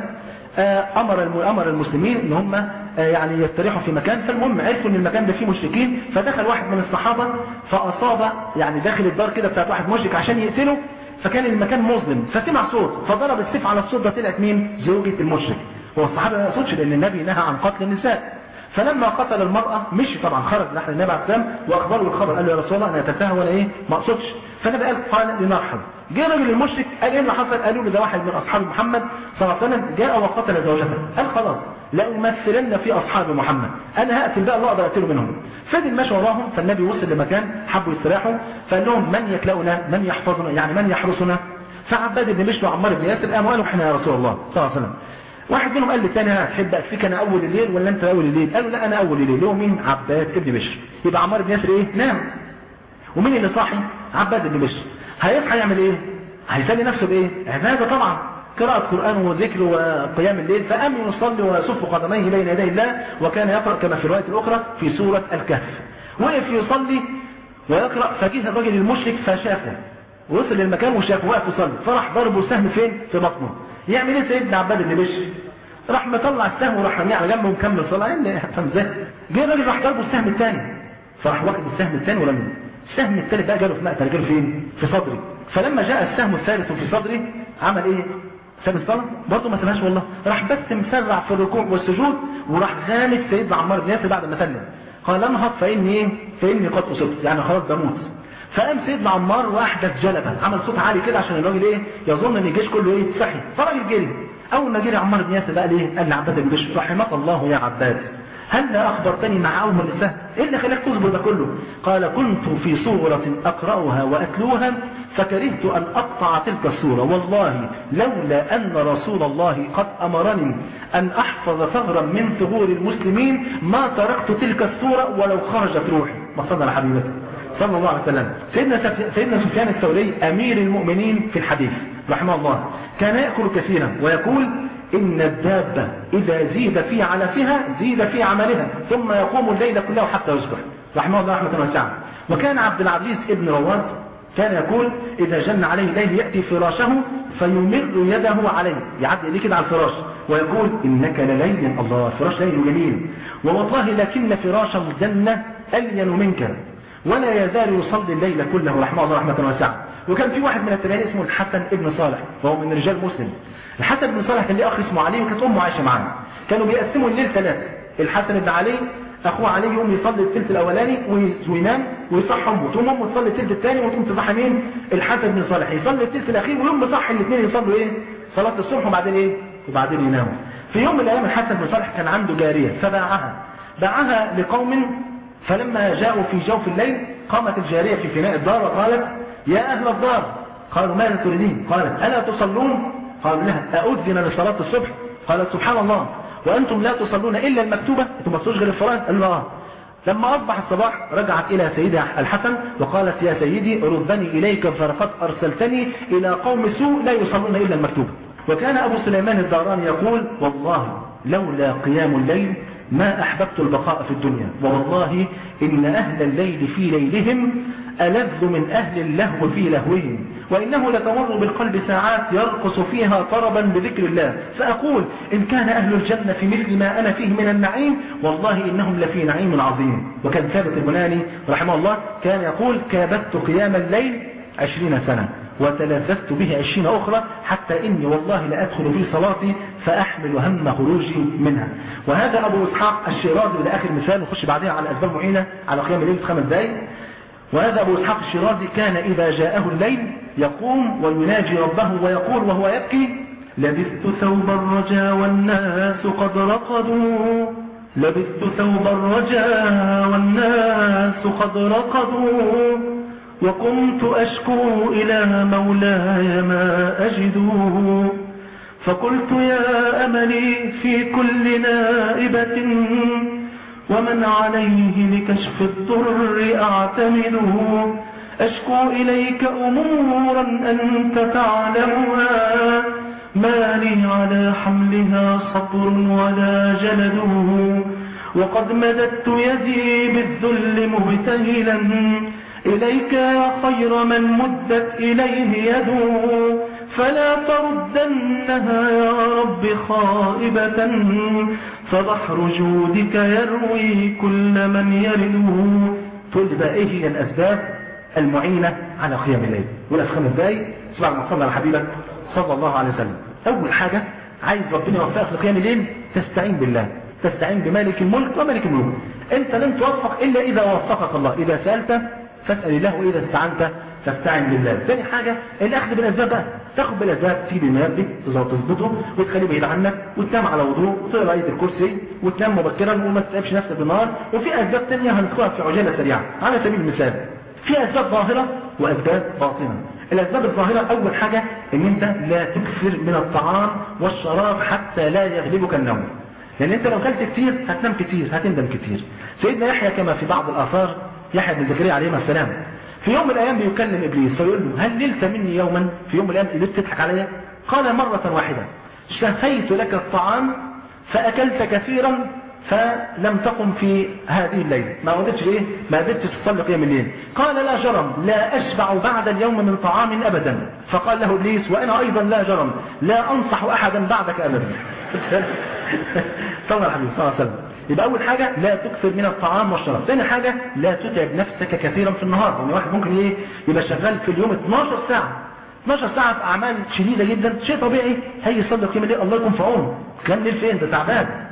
امر امر المسلمين ان هم يعني يستريحوا في مكان فالمهم عرفوا ان المكان ده فيه مشركين فدخل واحد من الصحابه فاصاب يعني داخل الدار كده بتاعت واحد مشرك عشان يقتله فكان المكان مظلم فسمع صوت فضرب السيف على الصوت ده طلعت مين؟ زوجة المشرك هو الصحابه ما يقصدش لان النبي نهى عن قتل النساء فلما قتل المرأة مشي طبعا خرج نحن النبي عليه السلام واخبره الخبر قال له يا رسول الله انا اتفاهى ولا ايه ما اقصدش فالنبي قال قال لنرحب جاء رجل المشرك قال ايه اللي حصل قالوا له ده واحد من اصحاب محمد صلى الله عليه وسلم جاء وقتل زوجته قال خلاص لأمثلن في اصحاب محمد انا هقتل بقى الله اقدر اقتله منهم فضل ماشي وراهم فالنبي وصل لمكان حبوا يستراحوا فقال لهم من يكلؤنا من يحفظنا يعني من يحرسنا فعباد بن بشر وعمار بن ياسر قاموا قالوا احنا يا رسول الله صلى الله عليه وسلم واحد منهم قال للثاني ها تحب اكفيك انا اول الليل ولا انت اول الليل قالوا لا انا اول الليل هو مين عباد ابن بشر يبقى عمار بن ياسر ايه نام ومين اللي صاحي عباد بن بشر هيصحى يعمل ايه هيسلي نفسه بايه عباده طبعا قراءة قرآن وذكر وقيام الليل فقام يصلي ويصف قدميه بين يدي الله وكان يقرأ كما في الرواية الأخرى في سورة الكهف وقف يصلي ويقرأ فجه الرجل المشرك فشافه وصل للمكان وشافه واقف يصلي فراح ضربه سهم فين في بطنه يعمل ايه سيدنا عباد بن بشر راح مطلع السهم وراح رميه على جنبه ومكمل صلاه ايه فاهم ازاي جه الراجل راح ضربه السهم الثاني فراح واخد السهم الثاني ورميه السهم الثالث بقى جاله في مقتل جاله فين في صدري فلما جاء السهم الثالث في صدري عمل ايه ساب الصلاه برضه ما سابهاش والله راح بس مسرع في الركوع والسجود وراح غامد سيدنا عمار بن ياسر بعد ما سلم قال انهض فاني ايه فاني قد اصبت يعني خلاص بموت فقام سيدنا عمار واحدث جلبه عمل صوت عالي كده عشان الراجل ايه يظن ان الجيش كله ايه صحي فالراجل جري اول ما جري عمار بن ياسر بقى ايه قال لعباد بن بشر رحمك الله يا عباد هل اخبرتني مع اول الاسلام ايه اللي خلاك تصبر ده كله قال كنت في صورة اقرأها واتلوها فكرهت ان اقطع تلك الصورة والله لولا ان رسول الله قد امرني ان احفظ ثغرا من ثغور المسلمين ما تركت تلك الصورة ولو خرجت روحي ما صدر حبيبتي صلى الله عليه وسلم سيدنا, سيدنا سفيان الثوري امير المؤمنين في الحديث رحمه الله كان يأكل كثيرا ويقول إن الدابة إذا زيد في علفها زيد في عملها ثم يقوم الليل كله حتى يصبح رحمه الله رحمة واسعة وكان عبد العزيز ابن رواد كان يقول إذا جن عليه الليل يأتي فراشه فيمر يده عليه يعدي إليه كده على الفراش ويقول إنك لليل الله فراش ليل جميل ووالله لكن فراش الجنة ألين منك ولا يزال يصلي الليل كله رحمه الله رحمة واسعة وكان في واحد من التابعين اسمه الحسن ابن صالح وهو من رجال مسلم الحسن بن صالح كان ليه اخ اسمه علي وكانت امه عايشه معاه كانوا بيقسموا الليل ثلاثه الحسن بن علي اخوه علي يقوم يصلي الثلث الاولاني وينام ويصحى امه تقوم امه تصلي الثلث الثاني وتقوم تصحى مين الحسن بن صالح يصلي الثلث الاخير ويقوم مصحي الاثنين يصلوا ايه صلاه الصبح وبعدين ايه وبعدين يناموا في يوم من الايام الحسن بن صالح كان عنده جاريه فباعها باعها لقوم فلما جاءوا في جوف الليل قامت الجاريه في فناء الدار وقالت يا اهل الدار قالوا ماذا تريدين قالت الا تصلون قالوا لها أؤذن لصلاة الصبح قالت سبحان الله وأنتم لا تصلون إلا المكتوبة أنتم ما تصلوش غير الفرائض قال له لما أصبح الصباح رجعت إلى سيدها الحسن وقالت يا سيدي ردني إليك فقد أرسلتني إلى قوم سوء لا يصلون إلا المكتوبة وكان أبو سليمان الداراني يقول والله لولا قيام الليل ما أحببت البقاء في الدنيا والله إن أهل الليل في ليلهم ألذ من أهل اللهو في لهوهم وإنه لتمر بالقلب ساعات يرقص فيها طربا بذكر الله فأقول إن كان أهل الجنة في مثل ما أنا فيه من النعيم والله إنهم لفي نعيم عظيم وكان ثابت البناني رحمه الله كان يقول كابدت قيام الليل عشرين سنة وتلذذت به عشرين أخرى حتى إني والله لأدخل في صلاتي فأحمل هم خروجي منها وهذا أبو إسحاق الشيرازي إلى آخر مثال نخش بعدها على أسباب معينة على قيام الليل في خمس دقايق وهذا أبو إسحاق الشيرازي كان إذا جاءه الليل يقوم ويناجي ربه ويقول وهو يبكي لبثت ثوب الرجا والناس قد رقدوا لبثت ثوب الرجا والناس قد رقدوا وقمت أشكو إلى مولاي ما أجده فقلت يا أملي في كل نائبة ومن عليه لكشف الضر أعتمده أشكو إليك أمورا أنت تعلمها ما لي على حملها صبر ولا جلده وقد مددت يدي بالذل مبتهلا إليك يا خير من مدت إليه يده فلا تردنها يا رب خائبة فبحر جودك يروي كل من يرده تقول لي بقى ايه هي الاسباب المعينة على قيام الليل ولا في خمس دقايق اسمع ما صلى على حبيبك صلى الله عليه وسلم اول حاجة عايز ربنا يوفقك لقيام الليل تستعين بالله تستعين بمالك الملك وملك الملوك انت لن توفق الا اذا وفقك الله اذا سألت فاسأل الله واذا استعنت فاستعن بالله ثاني حاجة الاخذ بالاسباب بقى تاخد بالاسباب تسيب المنام دي تظبطه وتخليه بعيد عنك وتنام على وضوء وتقرا ايه الكرسي وتنام مبكرا وما تتعبش نفسك بالنهار وفي اسباب ثانيه هنذكرها في عجاله سريعه على سبيل المثال في اسباب ظاهره واسباب باطنه الاسباب الظاهره اول حاجه ان انت لا تكثر من الطعام والشراب حتى لا يغلبك النوم لان انت لو اكلت كتير هتنام كتير هتندم كتير سيدنا يحيى كما في بعض الاثار يحيى بن زكريا عليه السلام في يوم من الايام بيكلم ابليس فيقول له هل نلت مني يوما في يوم من الايام ابليس تضحك عليا قال مرة واحدة شهيت لك الطعام فاكلت كثيرا فلم تقم في هذه الليلة ما قدرتش ايه ما قدرتش تصلي قيام الليل قال لا جرم لا اشبع بعد اليوم من طعام ابدا فقال له ابليس وانا ايضا لا جرم لا انصح احدا بعدك ابدا صلى الله عليه وسلم يبقى اول حاجة لا تكثر من الطعام والشراب ثاني حاجة لا تتعب نفسك كثيرا في النهار يعني واحد ممكن ايه يبقى شغال في اليوم 12 ساعة 12 ساعة في اعمال شديدة جدا شيء طبيعي هي يصدق قيمة ليه الله يكون في عونه كان ليل فين انت تعبان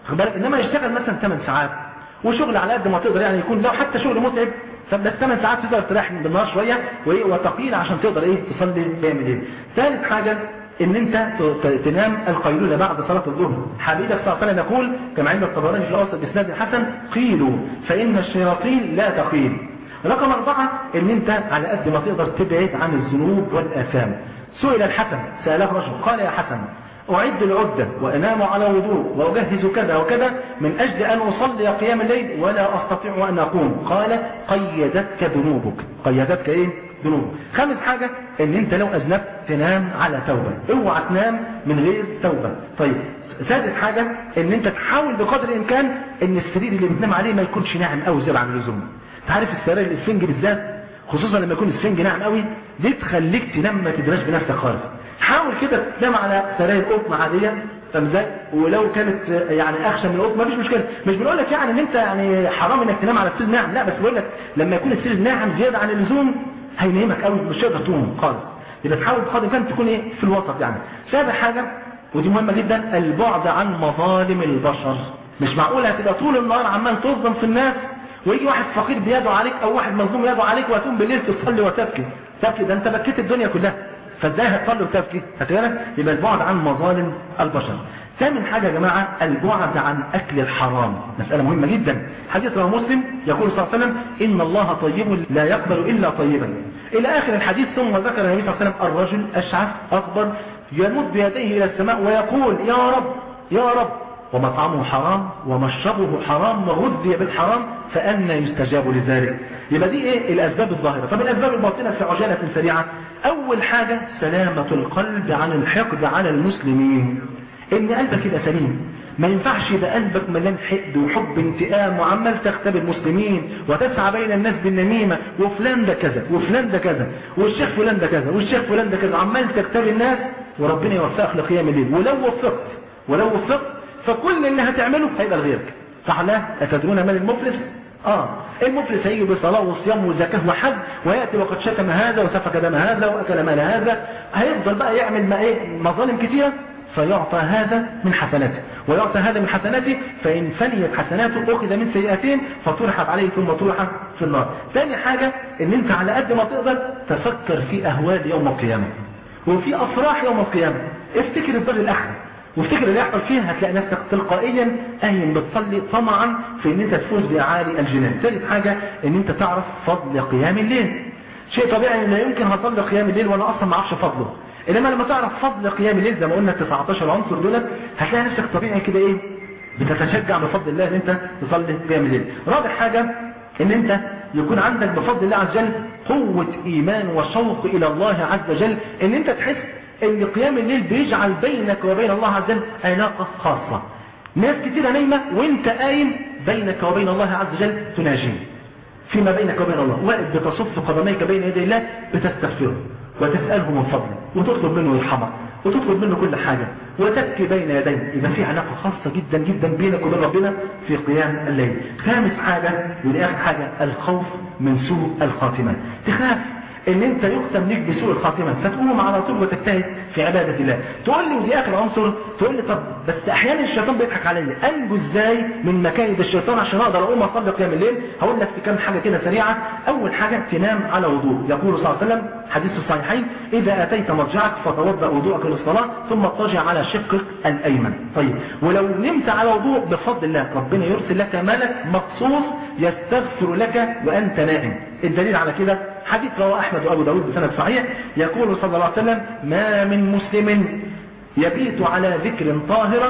خد بالك انما يشتغل مثلا 8 ساعات وشغل على قد ما تقدر يعني يكون لو حتى شغل متعب فبس 8 ساعات تقدر تريح بالنهار شويه وايه وتقيل عشان تقدر ايه تصلي تعمل ايه ثالث حاجه ان انت تنام القيلولة بعد صلاة الظهر حبيبك صلى الله عليه وسلم يقول كما عند الطبراني في الاوسط باسناد الحسن قيلوا فان الشياطين لا تقيل رقم أربعة ان انت على قد ما تقدر تبعد عن الذنوب والآثام سئل الحسن سأله رجل قال يا حسن أعد العدة وأنام على وضوء وأجهز كذا وكذا من أجل أن أصلي قيام الليل ولا أستطيع أن أقوم قال قيدتك ذنوبك قيدتك إيه ذنوبك خامس حاجة ان انت لو أذنبت تنام على توبة اوعى تنام من غير توبة طيب سادس حاجة ان انت تحاول بقدر الامكان ان السرير اللي بتنام عليه ما يكونش ناعم قوي زيادة عن اللزوم تعرف السراير الاسفنج بالذات خصوصا لما يكون الاسفنج ناعم قوي دي تخليك تنام ما تدراش بنفسك خالص حاول كده تنام على سراير قطن عاديه فاهم ازاي ولو كانت يعني اخشن من القطن مفيش مشكله مش بنقول لك يعني ان انت يعني حرام انك تنام على السرير ناعم لا بس بقول لك لما يكون السرير ناعم زياده عن اللزوم هينامك قوي مش هتقدر تقوم خالص يبقى تحاول بقدر الامكان تكون ايه في الوسط يعني سابع حاجه ودي مهمه جدا البعد عن مظالم البشر مش معقول هتبقى طول النهار عمال تظلم في الناس ويجي واحد فقير بيده عليك او واحد مظلوم يده عليك وتقوم بالليل تصلي وتبكي تبكي ده انت بكيت الدنيا كلها فازاي هتصلي وتبكي هتقولك يبقى البعد عن مظالم البشر ثامن حاجة يا جماعة البعد عن أكل الحرام مسألة مهمة جدا حديث رواه مسلم يقول صلى الله عليه وسلم إن الله طيب لا يقبل إلا طيبا إلى آخر الحديث ثم ذكر النبي صلى الله عليه وسلم الرجل أشعث أكبر يمد بيديه إلى السماء ويقول يا رب يا رب ومطعمه حرام ومشربه حرام وغذي بالحرام فأنا يستجاب لذلك يبقى دي ايه الأسباب الظاهرة طب الأسباب الباطنة في عجالة سريعة أول حاجة سلامة القلب عن الحقد على المسلمين ان قلبك يبقى سليم ما ينفعش يبقى قلبك مليان حقد وحب انتقام وعمال تغتاب المسلمين وتسعى بين الناس بالنميمة وفلان ده كذا وفلان ده كذا والشيخ فلان ده كذا والشيخ فلان ده كذا عمال تغتاب الناس وربنا يوفقك لقيام الليل ولو وفقت ولو وفقت فكل اللي هتعمله هيبقى لغيرك صح لا أتدرون من المفلس اه المفلس هيجي بصلاة وصيام وزكاة وحج ويأتي وقد شتم هذا وسفك دم هذا وأكل مال هذا هيفضل بقى يعمل ما ايه مظالم كتيرة فيعطى هذا من حسناته ويعطى هذا من حسناته فإن فنيت حسناته أخذ من سيئتين فطرحت عليه ثم طرح في النار ثاني حاجة ان انت على قد ما تقدر تفكر في أهوال يوم القيامة وفي أفراح يوم القيامة افتكر الدار الآخرة وافتكر اللي يحصل فيها هتلاقي نفسك تلقائيا قايم بتصلي طمعا في ان انت تفوز باعالي الجنان ثالث حاجة ان انت تعرف فضل قيام الليل شيء طبيعي ان لا يمكن هصلي قيام الليل وانا اصلا ما اعرفش فضله انما لما تعرف فضل قيام الليل زي ما قلنا 19 عنصر دول هتلاقي نفسك طبيعي كده ايه بتتشجع بفضل الله ان انت تصلي قيام الليل رابع حاجة ان انت يكون عندك بفضل الله عز وجل قوة ايمان وشوق الى الله عز وجل ان انت تحس ان قيام الليل بيجعل بينك وبين الله عز وجل علاقة خاصة ناس كتيرة نايمة وانت قايم بينك وبين الله عز وجل تناجيه فيما بينك وبين الله واقف بتصف قدميك بين يدي الله بتستغفره وتسأله من فضله وتطلب منه يرحمك وتطلب منه كل حاجة وتبكي بين يديه يبقى في علاقة خاصة جدا جدا بينك وبين ربنا في قيام الليل خامس حاجة ودي آخر حاجة الخوف من سوء الخاتمة تخاف ان انت يختم لك بسوء الخاتمة فتقوم على طول وتجتهد في عبادة الله تقول لي ودي اخر عنصر تقول لي طب بس احيانا الشيطان بيضحك عليا انجو ازاي من مكايد الشيطان عشان اقدر اقوم اصلي قيام الليل هقول لك في كام حاجة كده سريعة اول حاجة تنام على وضوء يقول صلى الله عليه وسلم حديث الصحيحين اذا اتيت مضجعك فتوضا وضوءك للصلاة ثم اضطجع على شقك الايمن طيب ولو نمت على وضوء بفضل الله ربنا يرسل لك ملك مخصوص يستغفر لك وانت نائم الدليل على كده حديث رواه احمد وابو داود بسند صحيح يقول صلى الله عليه وسلم ما من مسلم يبيت على ذكر طاهرا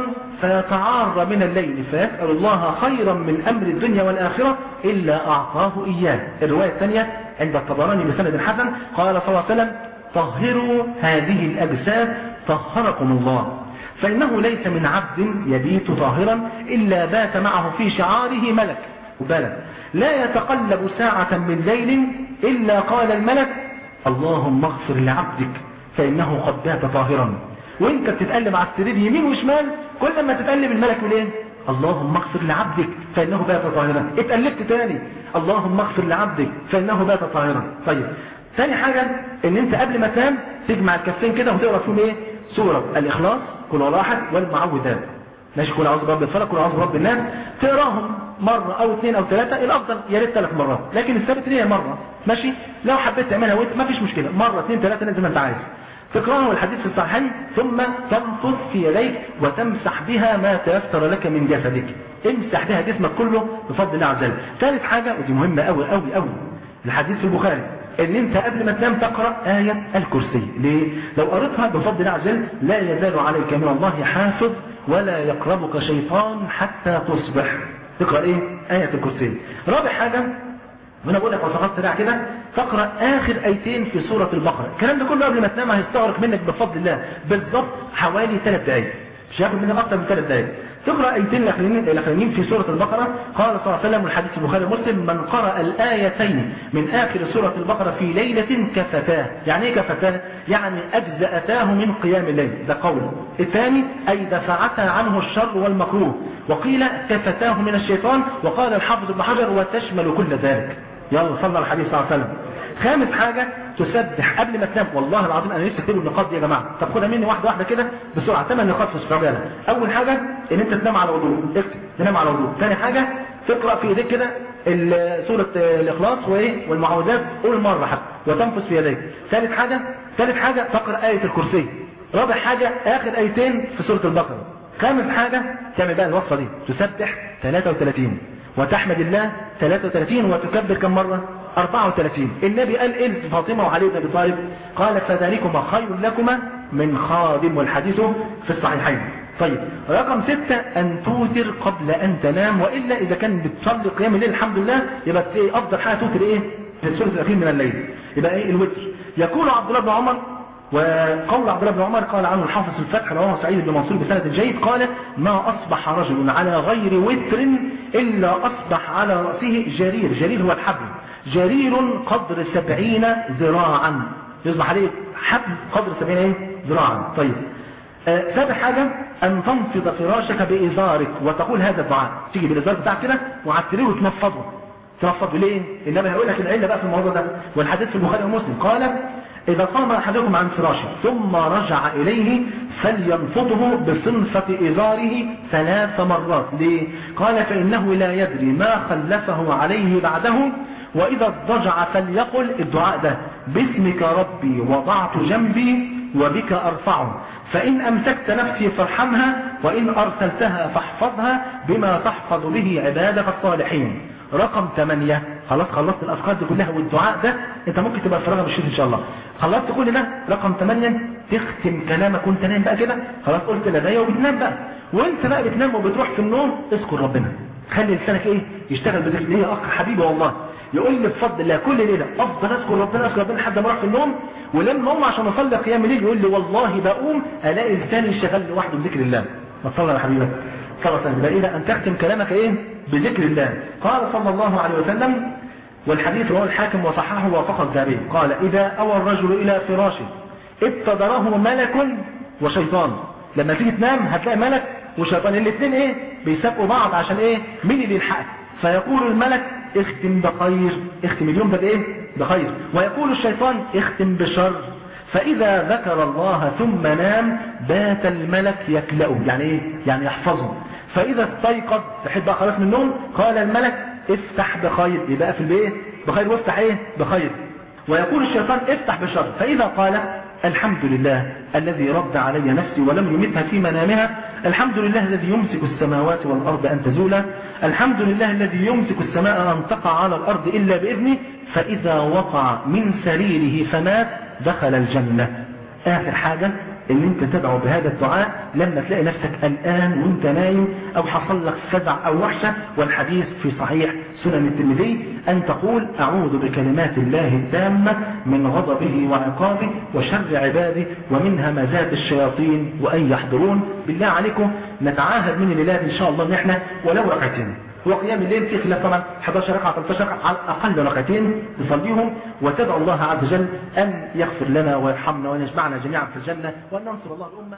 فيتعار من الليل فيسأل الله خيرا من أمر الدنيا والآخرة إلا أعطاه إياه الرواية الثانية عند الطبراني بسند حسن قال صلى الله عليه وسلم طهروا هذه الأجساد طهركم الله فإنه ليس من عبد يبيت طاهرا إلا بات معه في شعاره ملك وبلد لا يتقلب ساعة من ليل إلا قال الملك اللهم اغفر لعبدك فإنه قد بات طاهرا وانت بتتقلب على السرير يمين وشمال كل ما تتقلب الملك يقول ايه اللهم اغفر لعبدك فإنه بات طاهرا اتقلبت تاني اللهم اغفر لعبدك فإنه بات طاهرا طيب ثاني حاجة ان انت قبل ما تنام تجمع الكفين كده وتقرا فيهم ايه سورة الاخلاص كل واحد والمعوذات ماشي كل اعوذ برب الفلق كل اعوذ برب الناس تقراهم مره او اثنين او ثلاثه الافضل يا ريت ثلاث مرات لكن الثابت هي مره ماشي لو حبيت تعملها وانت ما فيش مشكله مره اثنين ثلاثه زي ما انت عايز تقرأه الحديث في الصحيحين ثم تنفض في يديك وتمسح بها ما تيسر لك من جسدك امسح بها جسمك كله بفضل الله عز وجل ثالث حاجة ودي مهمة قوي قوي قوي الحديث في البخاري ان انت قبل ما تنام تقرأ آية الكرسي ليه؟ لو قرأتها بفضل الله عز وجل لا يزال عليك من الله حافظ ولا يقربك شيطان حتى تصبح تقرأ ايه؟ آية الكرسي رابع حاجة وانا بقول لك وصفات سريعه كده تقرا اخر ايتين في سوره البقره الكلام ده كله قبل ما تنام هيستغرق منك بفضل الله بالضبط حوالي ثلاث دقائق مش هياخد منك اكتر من ثلاث دقائق تقرا ايتين الاخرين الاخرين في سوره البقره قال صلى الله عليه وسلم الحديث البخاري ومسلم من قرا الايتين من اخر سوره البقره في ليله كفتاه يعني ايه كفتاه يعني اجزاتاه من قيام الليل ده قول الثاني اي دفعتا عنه الشر والمكروه وقيل كفتاه من الشيطان وقال الحافظ ابن حجر وتشمل كل ذلك يلا صلى على الحديث صلى الله عليه وسلم خامس حاجة تسبح قبل ما تنام والله العظيم انا نفسي اكتب النقاط دي يا جماعة طب خدها مني واحدة واحدة كده بسرعة ثمان نقاط في استعجالة اول حاجة ان انت تنام على وضوء اكتب تنام على وضوء ثاني حاجة تقرأ في ايديك كده سورة الاخلاص وايه والمعوذات قول مرة حتى وتنفس في يديك ثالث حاجة ثالث حاجة تقرأ آية الكرسي رابع حاجة اخر ايتين في سورة البقرة خامس حاجة تعمل بقى الوصفة دي تسبح 33 وتحمد الله 33 وتكبر كم مرة 34 النبي قال إيه فاطمة وعلي بن ابي طالب قال فذلكما خير لكما من خادم والحديث في الصحيحين طيب رقم ستة أن توتر قبل أن تنام وإلا إذا كان بتصلي قيام الليل الحمد لله يبقى إيه أفضل حاجة توتر إيه في الثلث الأخير من الليل يبقى إيه الوتر يقول عبد الله بن عمر وقول عبد الله بن عمر قال عنه الحافظ في الفتح رواه سعيد بن منصور بسند جيد قال ما أصبح رجل على غير وتر إلا أصبح على رأسه جرير جرير هو الحبل جرير قدر سبعين ذراعا يصبح عليه حبل قدر سبعين ايه ذراعا طيب آه سابع حاجة أن تنفض فراشك بإزارك وتقول هذا الدعاء تيجي بالإزار بتاعك كده وعلى وتنفضه تنفضه ليه؟ إنما هيقول لك العلة بقى في الموضوع ده والحديث في البخاري ومسلم قال إذا قام أحدكم عن فراشه ثم رجع إليه فلينفضه بصنفة إزاره ثلاث مرات ليه؟ قال فإنه لا يدري ما خلفه عليه بعده وإذا اضطجع فليقل الدعاء ده باسمك ربي وضعت جنبي وبك أرفعه فإن أمسكت نفسي فارحمها وإن أرسلتها فاحفظها بما تحفظ به عبادك الصالحين رقم 8 خلاص خلصت الأفكار دي كلها والدعاء ده انت ممكن تبقى فراغة بالشيء ان شاء الله خلصت كل ده رقم 8 تختم كلامك وانت نايم بقى كده خلاص قلت لدي وبتنام بقى وانت بقى بتنام وبتروح في النوم اذكر ربنا خلي لسانك ايه يشتغل بذكر ليه اخ حبيبي والله يقول لي بفضل الله كل ليله افضل اذكر ربنا اذكر ربنا لحد ما اروح في النوم ولما اقوم عشان اصلي قيام الليل يقول لي والله بقوم الاقي لساني شغال لوحده بذكر الله ما تصلي يا حبيبي صلى الله عليه وسلم الى ان تختم كلامك ايه بذكر الله قال صلى الله عليه وسلم والحديث رواه الحاكم وصححه ووافقه الذهبي قال اذا اوى الرجل الى فراشه ابتدره ملك وشيطان لما تيجي تنام هتلاقي ملك وشيطان الاثنين ايه بيسابقوا بعض عشان ايه مين اللي يلحقك فيقول الملك اختم بخير اختم اليوم ده بايه بخير ويقول الشيطان اختم بشر فإذا ذكر الله ثم نام بات الملك يكلأه يعني ايه يعني يحفظه فإذا استيقظ تحب بقى خلاص من النوم قال الملك افتح بخير يبقى في البيت بخير وافتح ايه بخير ويقول الشيطان افتح بشر فإذا قال الحمد لله الذي رد علي نفسي ولم يمتها في منامها الحمد لله الذي يمسك السماوات والأرض أن تزولا الحمد لله الذي يمسك السماء أن تقع على الأرض إلا بإذنه فإذا وقع من سريره فمات دخل الجنة آخر حاجة ان انت تدعو بهذا الدعاء لما تلاقي نفسك قلقان وانت نايم او حصل لك فزع او وحشة والحديث في صحيح سنن الترمذي ان تقول اعوذ بكلمات الله التامة من غضبه وعقابه وشر عباده ومن همزات الشياطين وان يحضرون بالله عليكم نتعاهد من الليلات ان شاء الله ان احنا ولو ركعتين هو قيام الليل في خلاف طبعا 11 ركعه 13 ركعه على الاقل ركعتين نصليهم وتدعو الله عز وجل ان يغفر لنا ويرحمنا وان يجمعنا جميعا في الجنه وان ننصر الله الامه